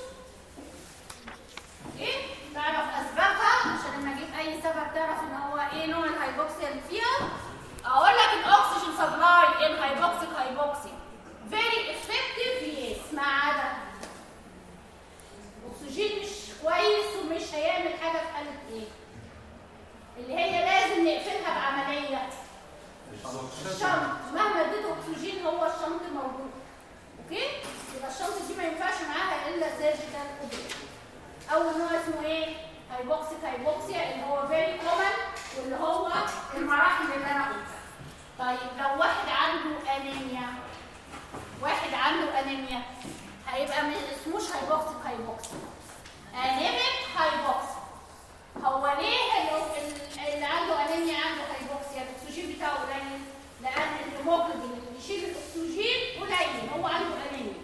ايه تعرف اسبابها عشان لما اجيب اي سبب تعرف ان هو ايه نوع الهايبوكسيا اللي فيها اقول لك الاكسجين سبلاي ان هايبوكسيك هايبوكسي فيري افكتيف يس ما عدا الاكسجين مش كويس ومش هيعمل حاجه في حاله ايه اللي هي لازم نقفلها بعمليه الشنط مهما اديت اكسجين هو الشنط موجود اوكي يبقى الشنط دي ما ينفعش معاها الا سيرجيكال اوبريشن اول نوع اسمه ايه هايبوكسيك هايبوكسيا اللي هو فيري كومن واللي هو المراحل اللي انا قلتها طيب لو واحد عنده انيميا واحد عنده انيميا هيبقى ما اسموش هايبوكسيك هايبوكسيا انيميك هايبوكسيا هو ليه ال- اللي عنده انيميا عنده هايبوكسيا الاكسجين بتاعه قليل لان الهيموجلوبين اللي بيشيل الاكسجين قليل هو عنده انيميا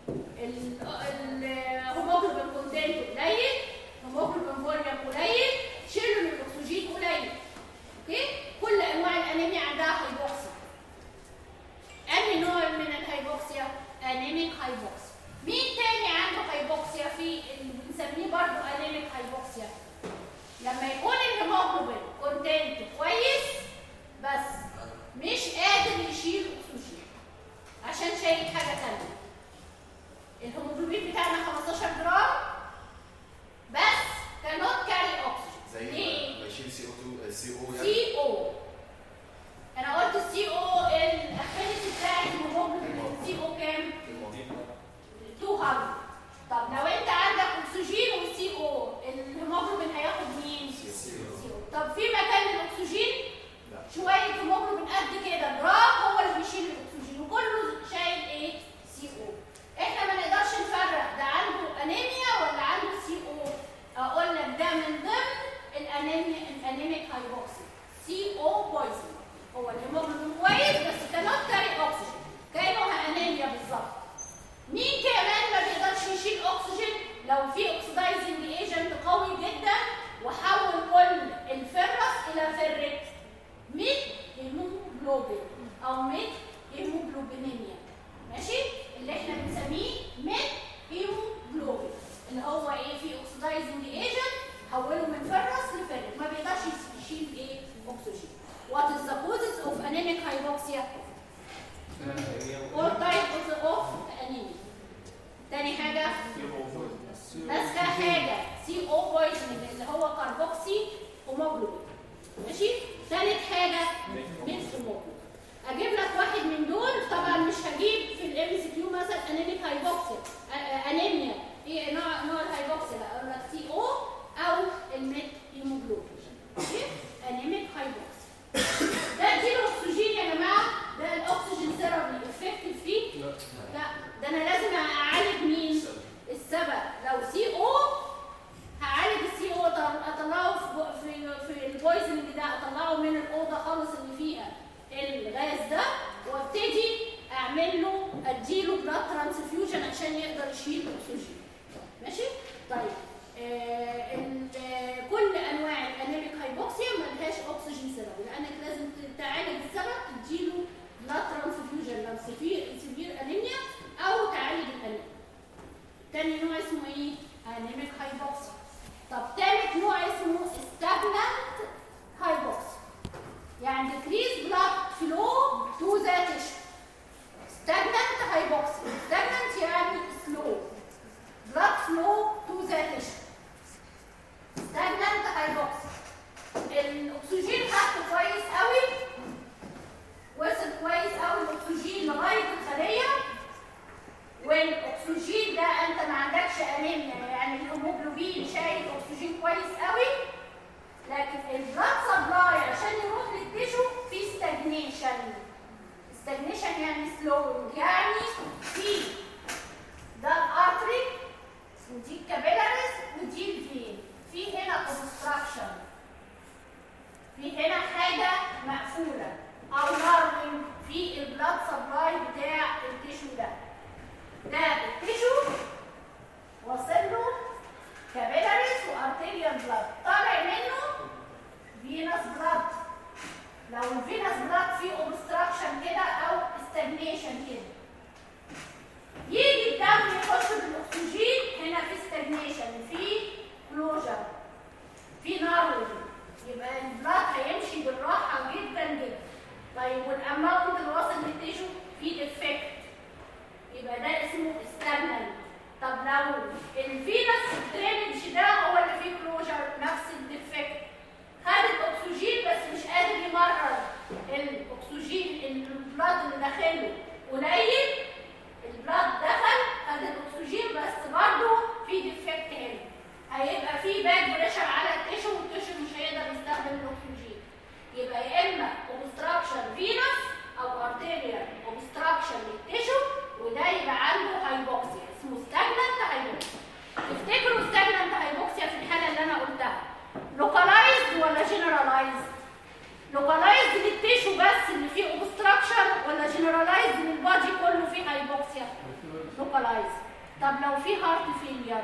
الهيموجلوبين كونتنت قليل هيموجلوبين فوليوم قليل شيلوا الاكسجين قليل اوكي كل انواع الانيميا عندها هايبوكسيا انهي نوع من الهايبوكسيا انيميك هايبوكسيا مين تاني عنده هايبوكسيا في اللي بنسميه برضه انيميك هايبوكسيا لما يكون الهيموجلوبين كونتنت كويس بس مش قادر يشيل اكسجين عشان شايل حاجه ثانيه الهيموجلوبين بتاعنا 15 جرام بس cannot carry oxygen زي ليه؟ ما يشيل سي او 2 سي او يعني سي او انا قلت السي او الافينيتي بتاع الهيموجلوبين السي او كام؟ 200 طب لو انت عندك اكسجين والسي او الهيموجلوبين هياخد مين؟ سي CO. طب في مكان الاكسجين لا شويه هيموجلوبين قد كده جرام هو اللي بيشيل الاكسجين وكله شايل ايه؟ سي او احنا ما نقدرش نفرق ده عنده انيميا ولا عنده سي او اقول لك ده من ضمن الانيميا الانيميك هايبوكسي سي او بويزن هو الهيموجلوبين كويس بس كانوت كاري اوكسجين كانه انيميا بالظبط مين كمان ما بيقدرش يشيل اكسجين لو في اوكسيدايزنج ايجنت قوي جدا وحول كل الفرس الى فرت ميت هيموجلوبين او ميت هيموجلوبينيميا ماشي اللي احنا بنسميه ميت هيموجلوبين اللي هو ايه في اوكسيدايزنج ايجنت حوله من فرس لفرت ما بيقدرش يشيل ايه اكسجين What is the causes of anemic hypoxia? All types of anemia. تاني حاجة ماسكة حاجة سي او بويزنج اللي هو لو الفينس درينج ده هو اللي فيه كلوجر نفس الديفكت خد الاكسجين بس مش قادر يمرر الاكسجين البلاد اللي داخله قليل البلاد دخل خد الاكسجين بس برضه في ديفكت هنا هيبقى في باك بريشر على التيشو والتيشو مش هيقدر يستخدم الاكسجين يبقى يا اما اوبستراكشن فينس او ارتيريال اوبستراكشن للتيشو وده يبقى عنده هايبوكسيا اسمه ستاجنانت هايبوكسيا تفتكروا ستاجنانت هايبوكسيا في الحاله اللي انا قلتها لوكالايزد ولا جنرالايزد لوكالايزد للتيشو بس اللي فيه اوبستراكشن ولا جنرالايزد للبادي كله فيه هايبوكسيا لوكالايزد طب لو في هارت فيلير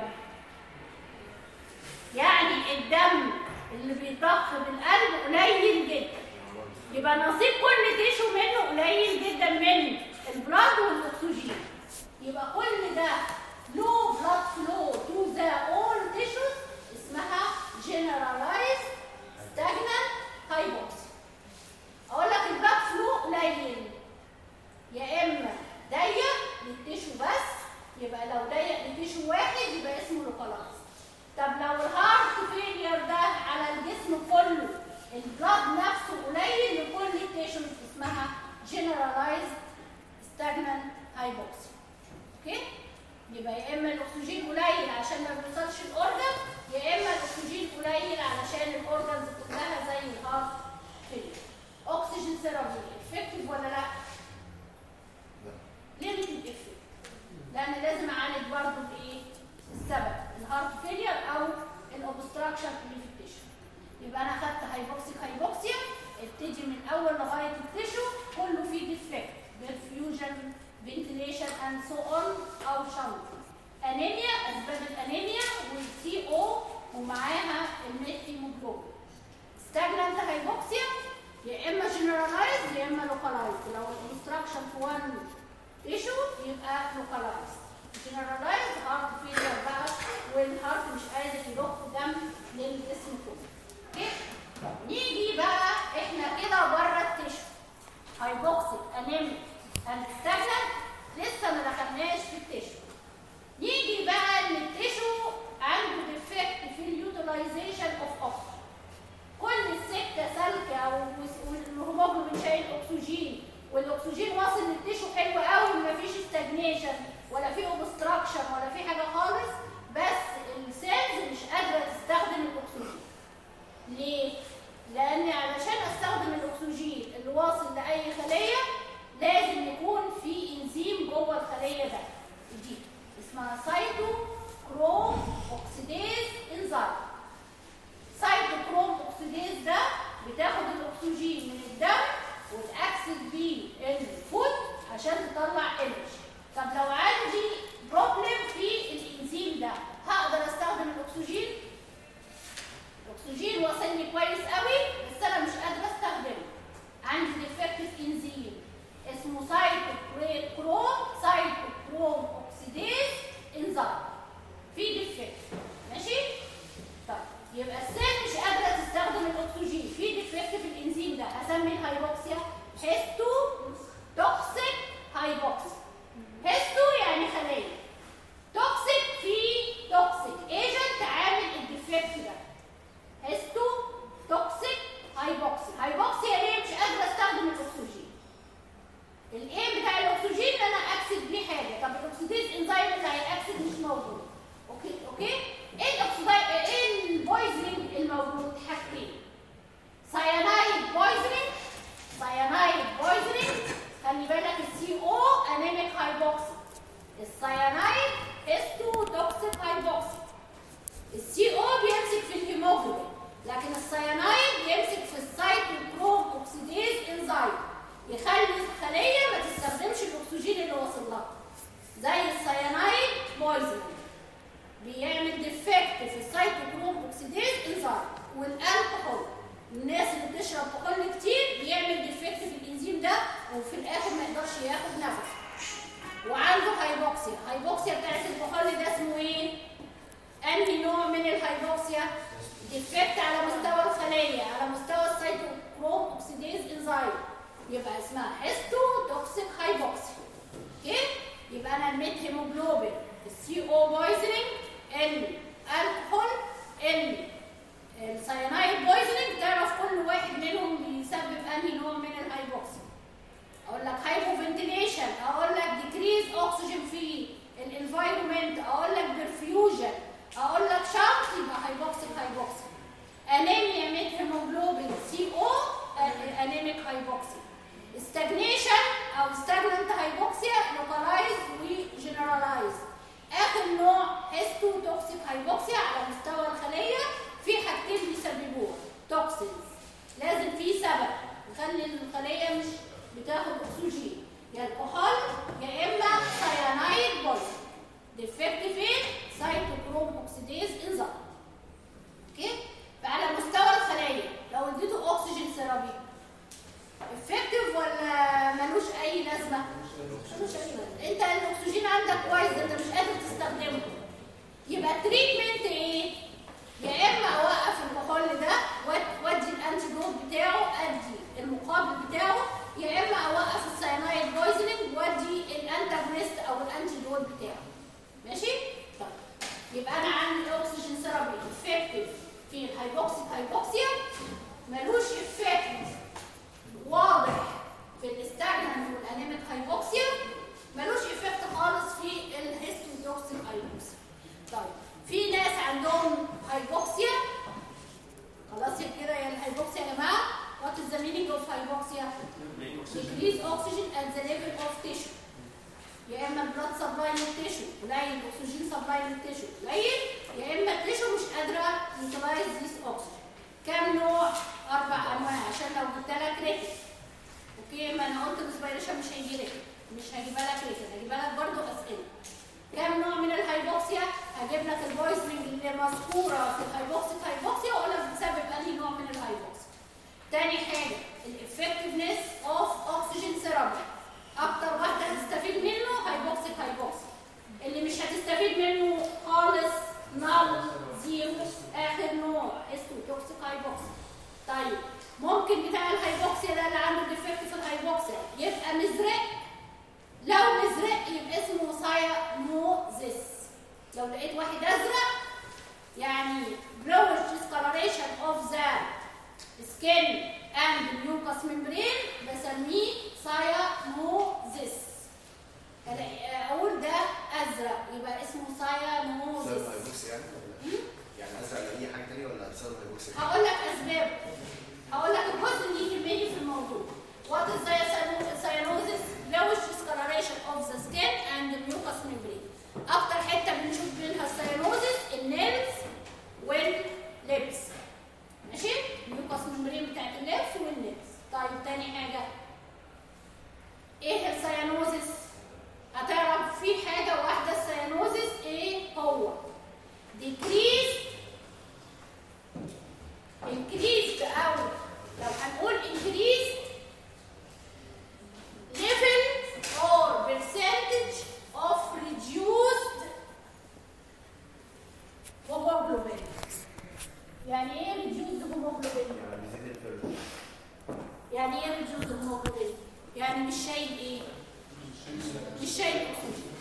يعني الدم اللي بيضخ بالقلب قليل جدا يبقى نصيب كل تيشو منه قليل جدا من البلاد والاكسجين يبقى كل ده لو بلاد فلو تو ذا اول تيشوز اسمها generalized stagnant hypoxia اقول لك البلاد فلو قليل يا اما ضيق للتيشو بس يبقى لو ضيق لتيشو واحد يبقى اسمه لوكالايز طب لو الهارت فيلير ده على الجسم كله البلاد نفسه قليل لكل التيشنز اسمها generalized stagnant hypoxia اوكي يبقى يا اما الاكسجين قليل عشان ما بيوصلش الاورجن يا اما الاكسجين قليل علشان الاورجنز كلها زي الهارت فيلير اوكسجين ثيرابي افكتيف ولا لا؟ ليميتد افكت لان لازم اعالج برضه بايه؟ السبب الهارت فيلير او الاوبستراكشن اللي في التيشو يبقى انا خدت هايبوكسيك هايبوكسيا ابتدي من اول لغايه التيشو كله فيه ديفكت برفيوجن فنتيليشن اند سو اون او شنط انيميا اسباب الانيميا والسي او ومعاها الميت هيموجلوبين ستاجنانت هايبوكسيا يا اما جنرالايز يا اما لوكالايز لو الاوبستراكشن في وان تيشو يبقى لوكالايز جنرالايز هارت فيلير بقى والهارت مش قادر يضخ دم للجسم كله اوكي نيجي بقى احنا كده بره التيشو هايبوكسيك انيميك اند ستاجنانت لسه ما دخلناش في التيشو نيجي بقى ان التيشو عنده ديفكت في اليوتيلايزيشن اوف اوكسجين كل السكه سالكه او والهيموجلوبين شايل اكسجين والاكسجين واصل للتيشو حلو قوي مفيش استجنيشن ولا في اوبستراكشن ولا في حاجه خالص بس السيلز مش قادره تستخدم الاكسجين ليه لان علشان استخدم الاكسجين اللي واصل لاي خليه لازم يكون في انزيم جوه الخليه ده دي اسمها سايتو كروم اوكسيديز انزيم سايتو كروم اوكسيديز ده بتاخد الاكسجين من الدم وتاكسد بيه الفود عشان تطلع انرجي طب لو عندي بروبلم في الانزيم ده هقدر استخدم الاكسجين الاكسجين واصل لي كويس قوي بس انا مش قادره استخدمه عندي ديفكتيف انزيم اسمه سايتوكروم سايتوكروم اوكسيديز انزيم في ديفكت ماشي طيب يبقى السيل مش قادره تستخدم الاكسجين في ديفكت في الانزيم ده هسمي الهايبوكسيا هيستو توكسيك هايبوكسيا هيستو يعني خليه توكسيك في توكسيك ايجنت عامل الديفكت ده هيستو توكسيك هايبوكسيا هايبوكسيا ليه مش قادره استخدم الاكسجين الايه بتاع الاكسجين انا اكسد بيه حاجه طب الاكسيديز انزيم اللي هيأكسد مش موجود اوكي اوكي ايه الاكسيداي ايه البويزنج الموجود حاجتين سايانايد بويزنج سايانايد بويزنج خلي بالك السي او انيميك هايبوكسي السايانايد هيستو توكسيك هايبوكسي السي او بيمسك في الهيموجلوبين لكن السايانايد بيمسك في السايتوكروم اوكسيديز انزيم يخلي الخليه ما تستخدمش الاكسجين اللي واصل لها زي السايانايد بويزنج بيعمل ديفكت في السايتوكروم اوكسيديز انزيم والالكحول الناس اللي بتشرب كحول كتير بيعمل ديفكت في الانزيم ده وفي الاخر ما يقدرش ياخد نفس وعنده هايبوكسيا هايبوكسيا بتاعت الكحول ده اسمه ايه انهي نوع من الهايبوكسيا ديفكت على مستوى الخليه على مستوى السايتوكروم اوكسيديز انزيم يبقى اسمها هيستو توكسيك هايبوكسيا اوكي يبقى انا الميت هيموجلوبين سي او بويزنينج ال الكحول ال السيانايد بويزنينج تعرف كل واحد منهم بيسبب انهي نوع من الهايبوكسي اقول لك هايبو فنتيليشن اقول لك ديكريز اوكسجين في الانفايرمنت اقول لك برفيوجن اقول لك شنط يبقى هايبوكسيك هايبوكسي انيميا ميت هيموجلوبين سي او انيميك هايبوكسي استجنيشن او stagnant هايبوكسيا لوكالايز وجنرالايز اخر نوع هيستو توكسيك هايبوكسيا على مستوى الخليه في حاجتين بيسببوها توكسينز لازم في سبب يخلي الخليه مش بتاخد اكسجين يا الكحول يا اما سيانايد بويزن ديفكت فين سايتوكروم اوكسيديز انزيم اوكي فعلى مستوى الخليه لو اديته اكسجين سيرابي افكتيف ولا ملوش اي لازمه ملوش اي لازمه انت الاكسجين عندك كويس انت مش قادر تستخدمه يبقى التريتمنت ايه يا اما اوقف الكحول ده واد- وادي الانتي دوت بتاعه ادي المقابل بتاعه يا اما اوقف السيانايد بويزنينج وادي الانتاجونست او الانتي دوت بتاعه ماشي طيب يبقى انا عندي الاكسجين ثيرابي افكتيف في الهايبوكسيك هايبوكسيا ملوش افكت واضح في الاستاجنانت والانيميك هايبوكسيا ملوش افكت خالص في الهيستوتوكسيك هايبوكسيا طيب في ناس عندهم هايبوكسيا خلاص كده يا الهايبوكسيا يا جماعه what is the meaning of hypoxia decrease oxygen at the level of tissue يا اما البلاد سبلاي للتيشو قليل الاكسجين سبلاي للتيشو قليل يا اما التيشو مش قادره يوتلايز ذيس اوكسجين كام نوع اربع انواع عشان لو جبت لك ريكت اوكي ما انا قلت الاسبيريشن مش هيجي ريكت مش هجيبها لك ريكت هجيبها لك برضه اسئله كام نوع من الهايبوكسيا هجيب لك البويزنج اللي مذكوره في الهايبوكسيك هايبوكسيا واقول لك بتسبب انهي نوع من الهايبوكسيا تاني حاجه الافكتفنس اوف اوكسجين ثيرابي اكتر واحده هتستفيد منه هايبوكسيك هايبوكسي اللي مش هتستفيد منه خالص نال زيرو اخر نوع اسمه توكسيك هايبوكسي طيب ممكن بتاع الهايبوكسيا ده اللي عنده ديفكت في الهايبوكسيا يبقى مزرق لو مزرق يبقى اسمه سايانوزيس لو لقيت واحد ازرق يعني bluish discoloration of the skin and mucous membrane بسميه سايانوزيس اقول ده ازرق يبقى اسمه بسبب سايانوزيس هايبوكسي يعني ولا لا؟ يعني ازرق لاي حاجه ثانيه ولا بسبب هايبوكسي؟ هقول لك اسباب هقول لك الجزء اللي يهمني في الموضوع What is the cyanosis? Bluish discoloration of the skin and the mucous membrane. أكتر حتة بنشوف منها السيانوزيس النيلز واللبس. ماشي؟ الميوكس ممبرين بتاعت اللبس واللبس. طيب تاني حاجة ايه السيانوزيس؟ هتعرف في حاجة واحدة السيانوزيس ايه هو؟ decreased increased او لو هنقول increased level or percentage of reduced hemoglobin يعني ايه reduced hemoglobin يعني بيزيد الفيرج يعني ايه reduced hemoglobin يعني مش شايل ايه مش شايل اكسجين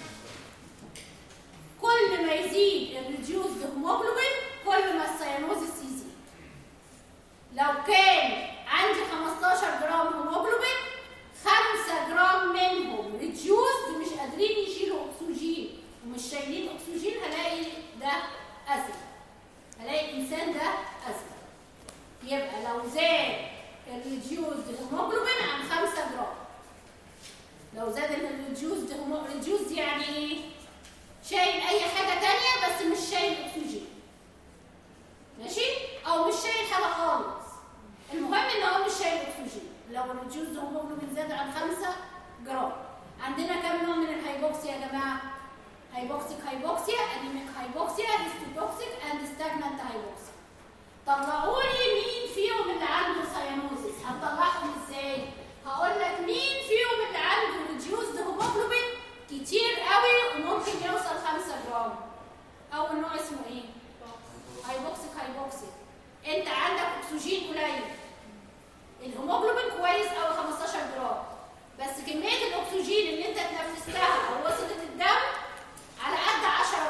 كل ما يزيد الريديوسد هيموجلوبين كل ما السيانوزيس يزيد لو كان عندي 15 جرام هيموجلوبين 5 جرام منهم ريديوسد مش قادرين يشيلوا اكسجين ومش شايلين اكسجين هلاقي ده اسيد هلاقي الانسان ده اسيد يبقى لو زاد الريديوسد هيموجلوبين عن 5 جرام لو زاد الريديوسد ريديوسد يعني ايه شايل اي حاجه تانية بس مش شايل اكسجين ماشي او مش شايل حاجه خالص المهم ان هو مش شايل اكسجين لو الريديوس هيموجلوبين زاد عن 5 جرام عندنا كام نوع من الهايبوكسيا يا جماعه هايبوكسيك هايبوكسيا انيميك هايبوكسيا هيستوتوكسيك اند ستاجنانت هايبوكسيا طلعوا لي مين فيهم اللي عنده سيانوزيس هنطلعهم ازاي هقول لك مين فيهم اللي عنده ريديوسد هيموجلوبين كتير قوي وممكن يوصل 5 جرام اول نوع اسمه ايه هايبوكسيك هايبوكسيا انت عندك اكسجين قليل الهيموجلوبين كويس قوي 15 جرام بس كميه الاكسجين اللي انت تنفستها او وصلت الدم على قد 10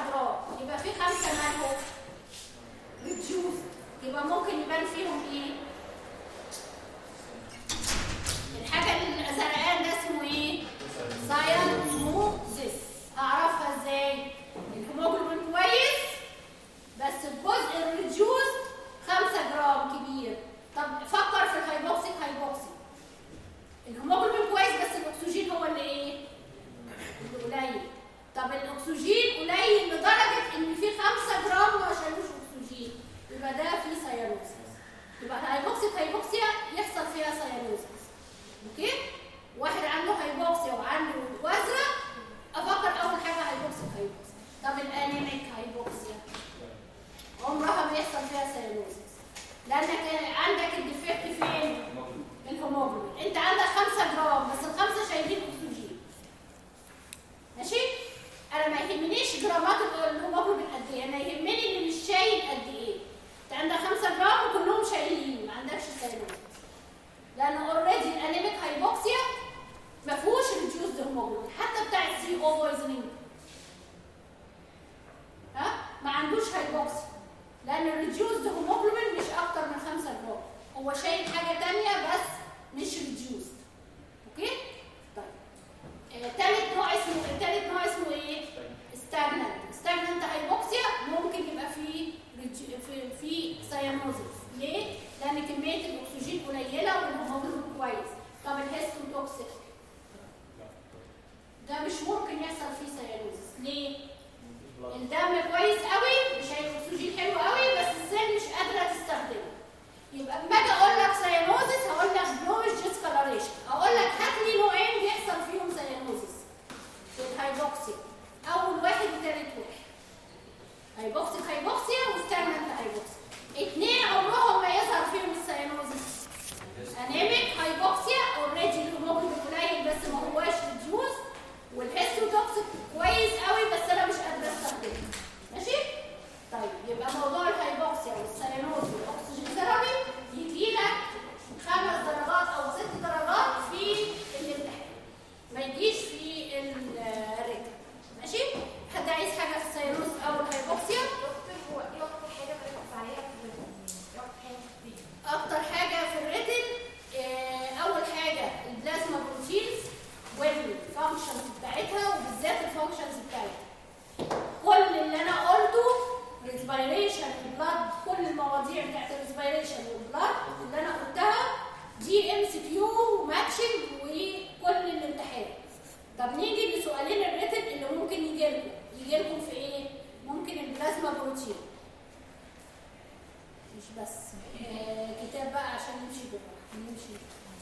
هو شايل حاجه تانية بس مش ريديوست اوكي طيب آه، تالت نوع اسمه تالت نوع اسمه ايه ستاجنانت ستاجنانت هايبوكسيا ممكن يبقى فيه ريديو- في في سيانوزيس ليه لان كميه الاكسجين قليله والهيموجلوبين كويس طب الهيستوتوكسيك ده مش ممكن يحصل فيه سيانوزيس ليه الدم كويس قوي مش اكسجين حلو قوي بس السيل مش قادره تستخدمه يبقى اما اجي اقول لك سيانوزيس هقول لك بلوش ديسكلريشن اقول لك هات لي نوعين بيحصل فيهم سيانوزيس في الهايبوكسيا اول واحد وثالث واحد هايبوكسيك هايبوكسيا وستاجنانت هايبوكسيا اتنين عمرهم ما يظهر فيهم السيانوزيس انيميك هايبوكسيا اوريدي الهيموجلوبين قليل بس ما هواش ريديوس والهيستوتوكسيك كويس قوي بس انا مش قادره استخدمه ماشي طيب يبقى موضوع الهايبوكسيا والسيانوز والاكسجين ثيرابي يجي لك خمس درجات او ست درجات في الامتحان ما يجيش في الريتم ماشي حد عايز حاجه في السيانوز او الهايبوكسيا دكتور هو ايه اكتر حاجه بنركز عليها في ال- اكتر حاجه في الفيديو؟ اكتر حاجه في الريتن آه، اول حاجه البلازما بروتينز والفانكشنز بتاعتها وبالذات الفانكشنز بتاعتها كل اللي انا قلته ريسبيريشن البلاد كل المواضيع بتاعت الريسبيريشن والبلاد اللي انا قلتها دي ام سي كيو ماتشنج وكل الامتحان طب نيجي لسؤالين الريتن اللي ممكن يجي لكم يجي لكم في ايه ممكن البلازما بروتين مش بس آه كتاب بقى عشان نمشي بالراحه نمشي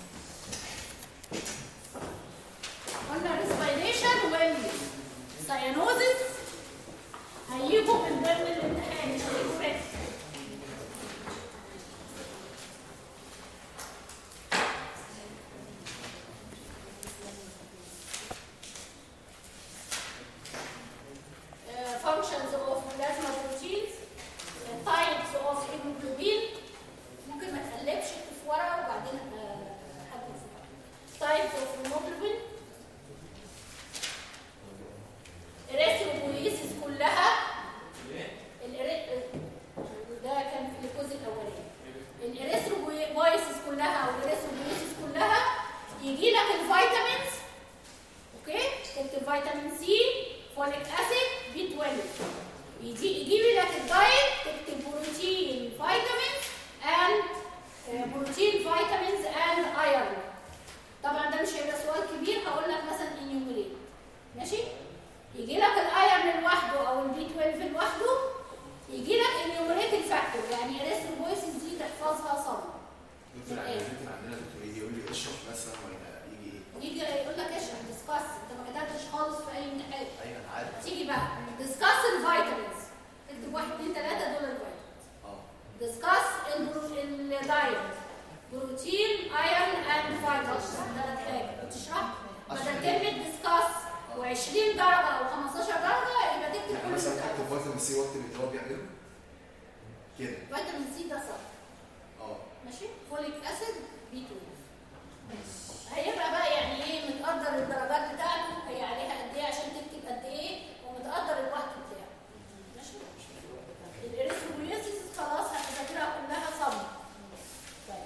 قلنا ريسبيريشن والسيانوزيس هيجوا من ضمن الامتحان مش هيجوا ريتن uh, functions of plasma proteins, uh, types of hemoglobin ممكن ما تقلبش في ورقه وبعدين uh, هكتب في ورقة. types of hemoglobin erythropoiesis كلها الإري- ده كان في الجزء الاولاني الاريثروبويسيس كلها او الاريثروبويسيس كلها يجي لك الفيتامينز اوكي تكتب فيتامين سي فوليك اسيد بي 12 يجي يجيب لك الدايت تكتب بروتين فيتامينز اند بروتين فيتامينز اند ايرون طبعا ده مش هيبقى سؤال كبير هقول لك مثلا انيوميريت ماشي يجي لك الايرون لوحده او البي 12 لوحده يجي لك انيوميريت الفاكتور يعني اريثروبويسيس دي تحفظها صم دكتور يعني ممكن عندنا دكتور يجي يقول لي اشرح مثلا ولا يجي ايه؟ يجي يقول لك اشرح ديسكاس انت ما كتبتش خالص في اي امتحان ايوه انا عارف تيجي بقى ديسكاس الفيتامينز اكتب واحد اثنين ثلاثه دول الفيتامينز اه ديسكاس الدايت بروتين ايرون اند فايبرز ثلاث حاجات بتشرح بدل كلمه ديسكاس و20 درجه او 15 درجه يبقى تكتب يعني كل مثلا الكلام. اكتب فيتامين سي واكتب اللي هو بيعمله كده فيتامين سي ده صح اه ماشي فوليك اسيد بي 12 هيبقى بقى يعني ايه متقدر الدرجات بتاعته هي عليها قد ايه عشان تكتب قد ايه ومتقدر الوقت بتاعه ماشي الاريثروبويسيس خلاص هتذاكرها كلها صم طيب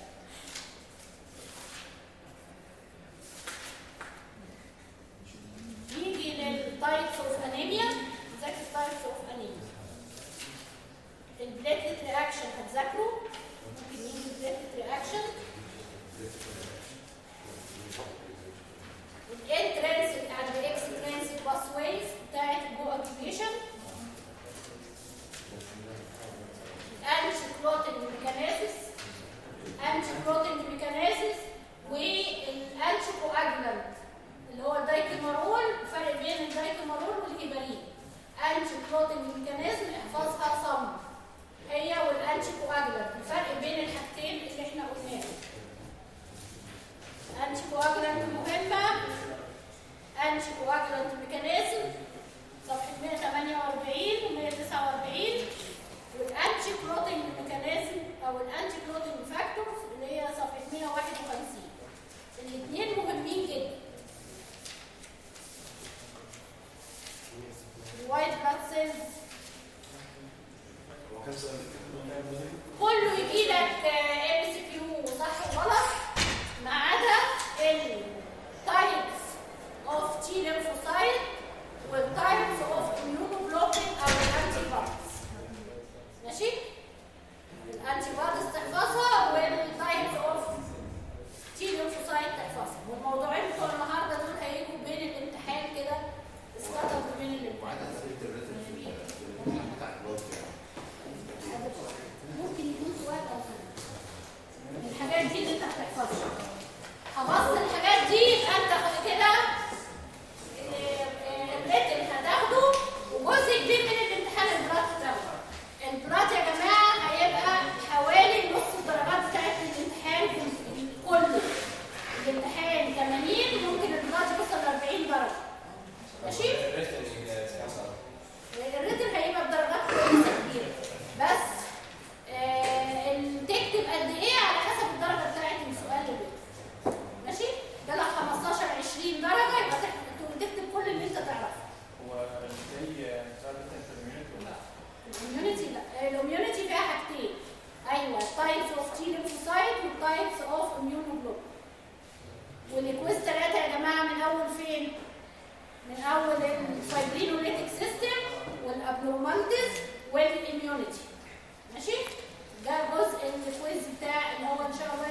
نيجي للتايبس اوف انيميا ذاكر التايبس اوف انيميا البليتلت رياكشن هتذاكره ممكن يجي البليتلت رياكشن الانترنسك اند الاكسترنسك باسويز بتاعت الكواجيوليشن الانتي كلوتنج ميكانيزمز انتي كلوتنج ميكانيزمز والانتي كواجولانت اللي هو الدايكلومارول الفرق بين الدايكلومارول والهيبارين انتي كلوتنج ميكانيزم احفظها صم هي والانتي كواجولانت الفرق بين الحاجتين اللي احنا قلناهم انتي كواجولانت مهمه انتي كواجولانت ميكانيزم صفحه 148 و 149 والانتي كلوتنج ميكانيزم او الانتي كلوتنج فاكتورز اللي هي صفحه 151 الاثنين مهمين جدا الوايت بلاد سيلز هو كام سؤال كده؟ كله يجي لك ام سي كيو تايبس اوف immunoglobulin والكويز ثلاثة يا جماعة من أول فين؟ من أول الفايبرينوليتيك سيستم والابنورماليتيز والاميونيتي ماشي؟ ده جزء الكويز بتاع اللي هو إن شاء الله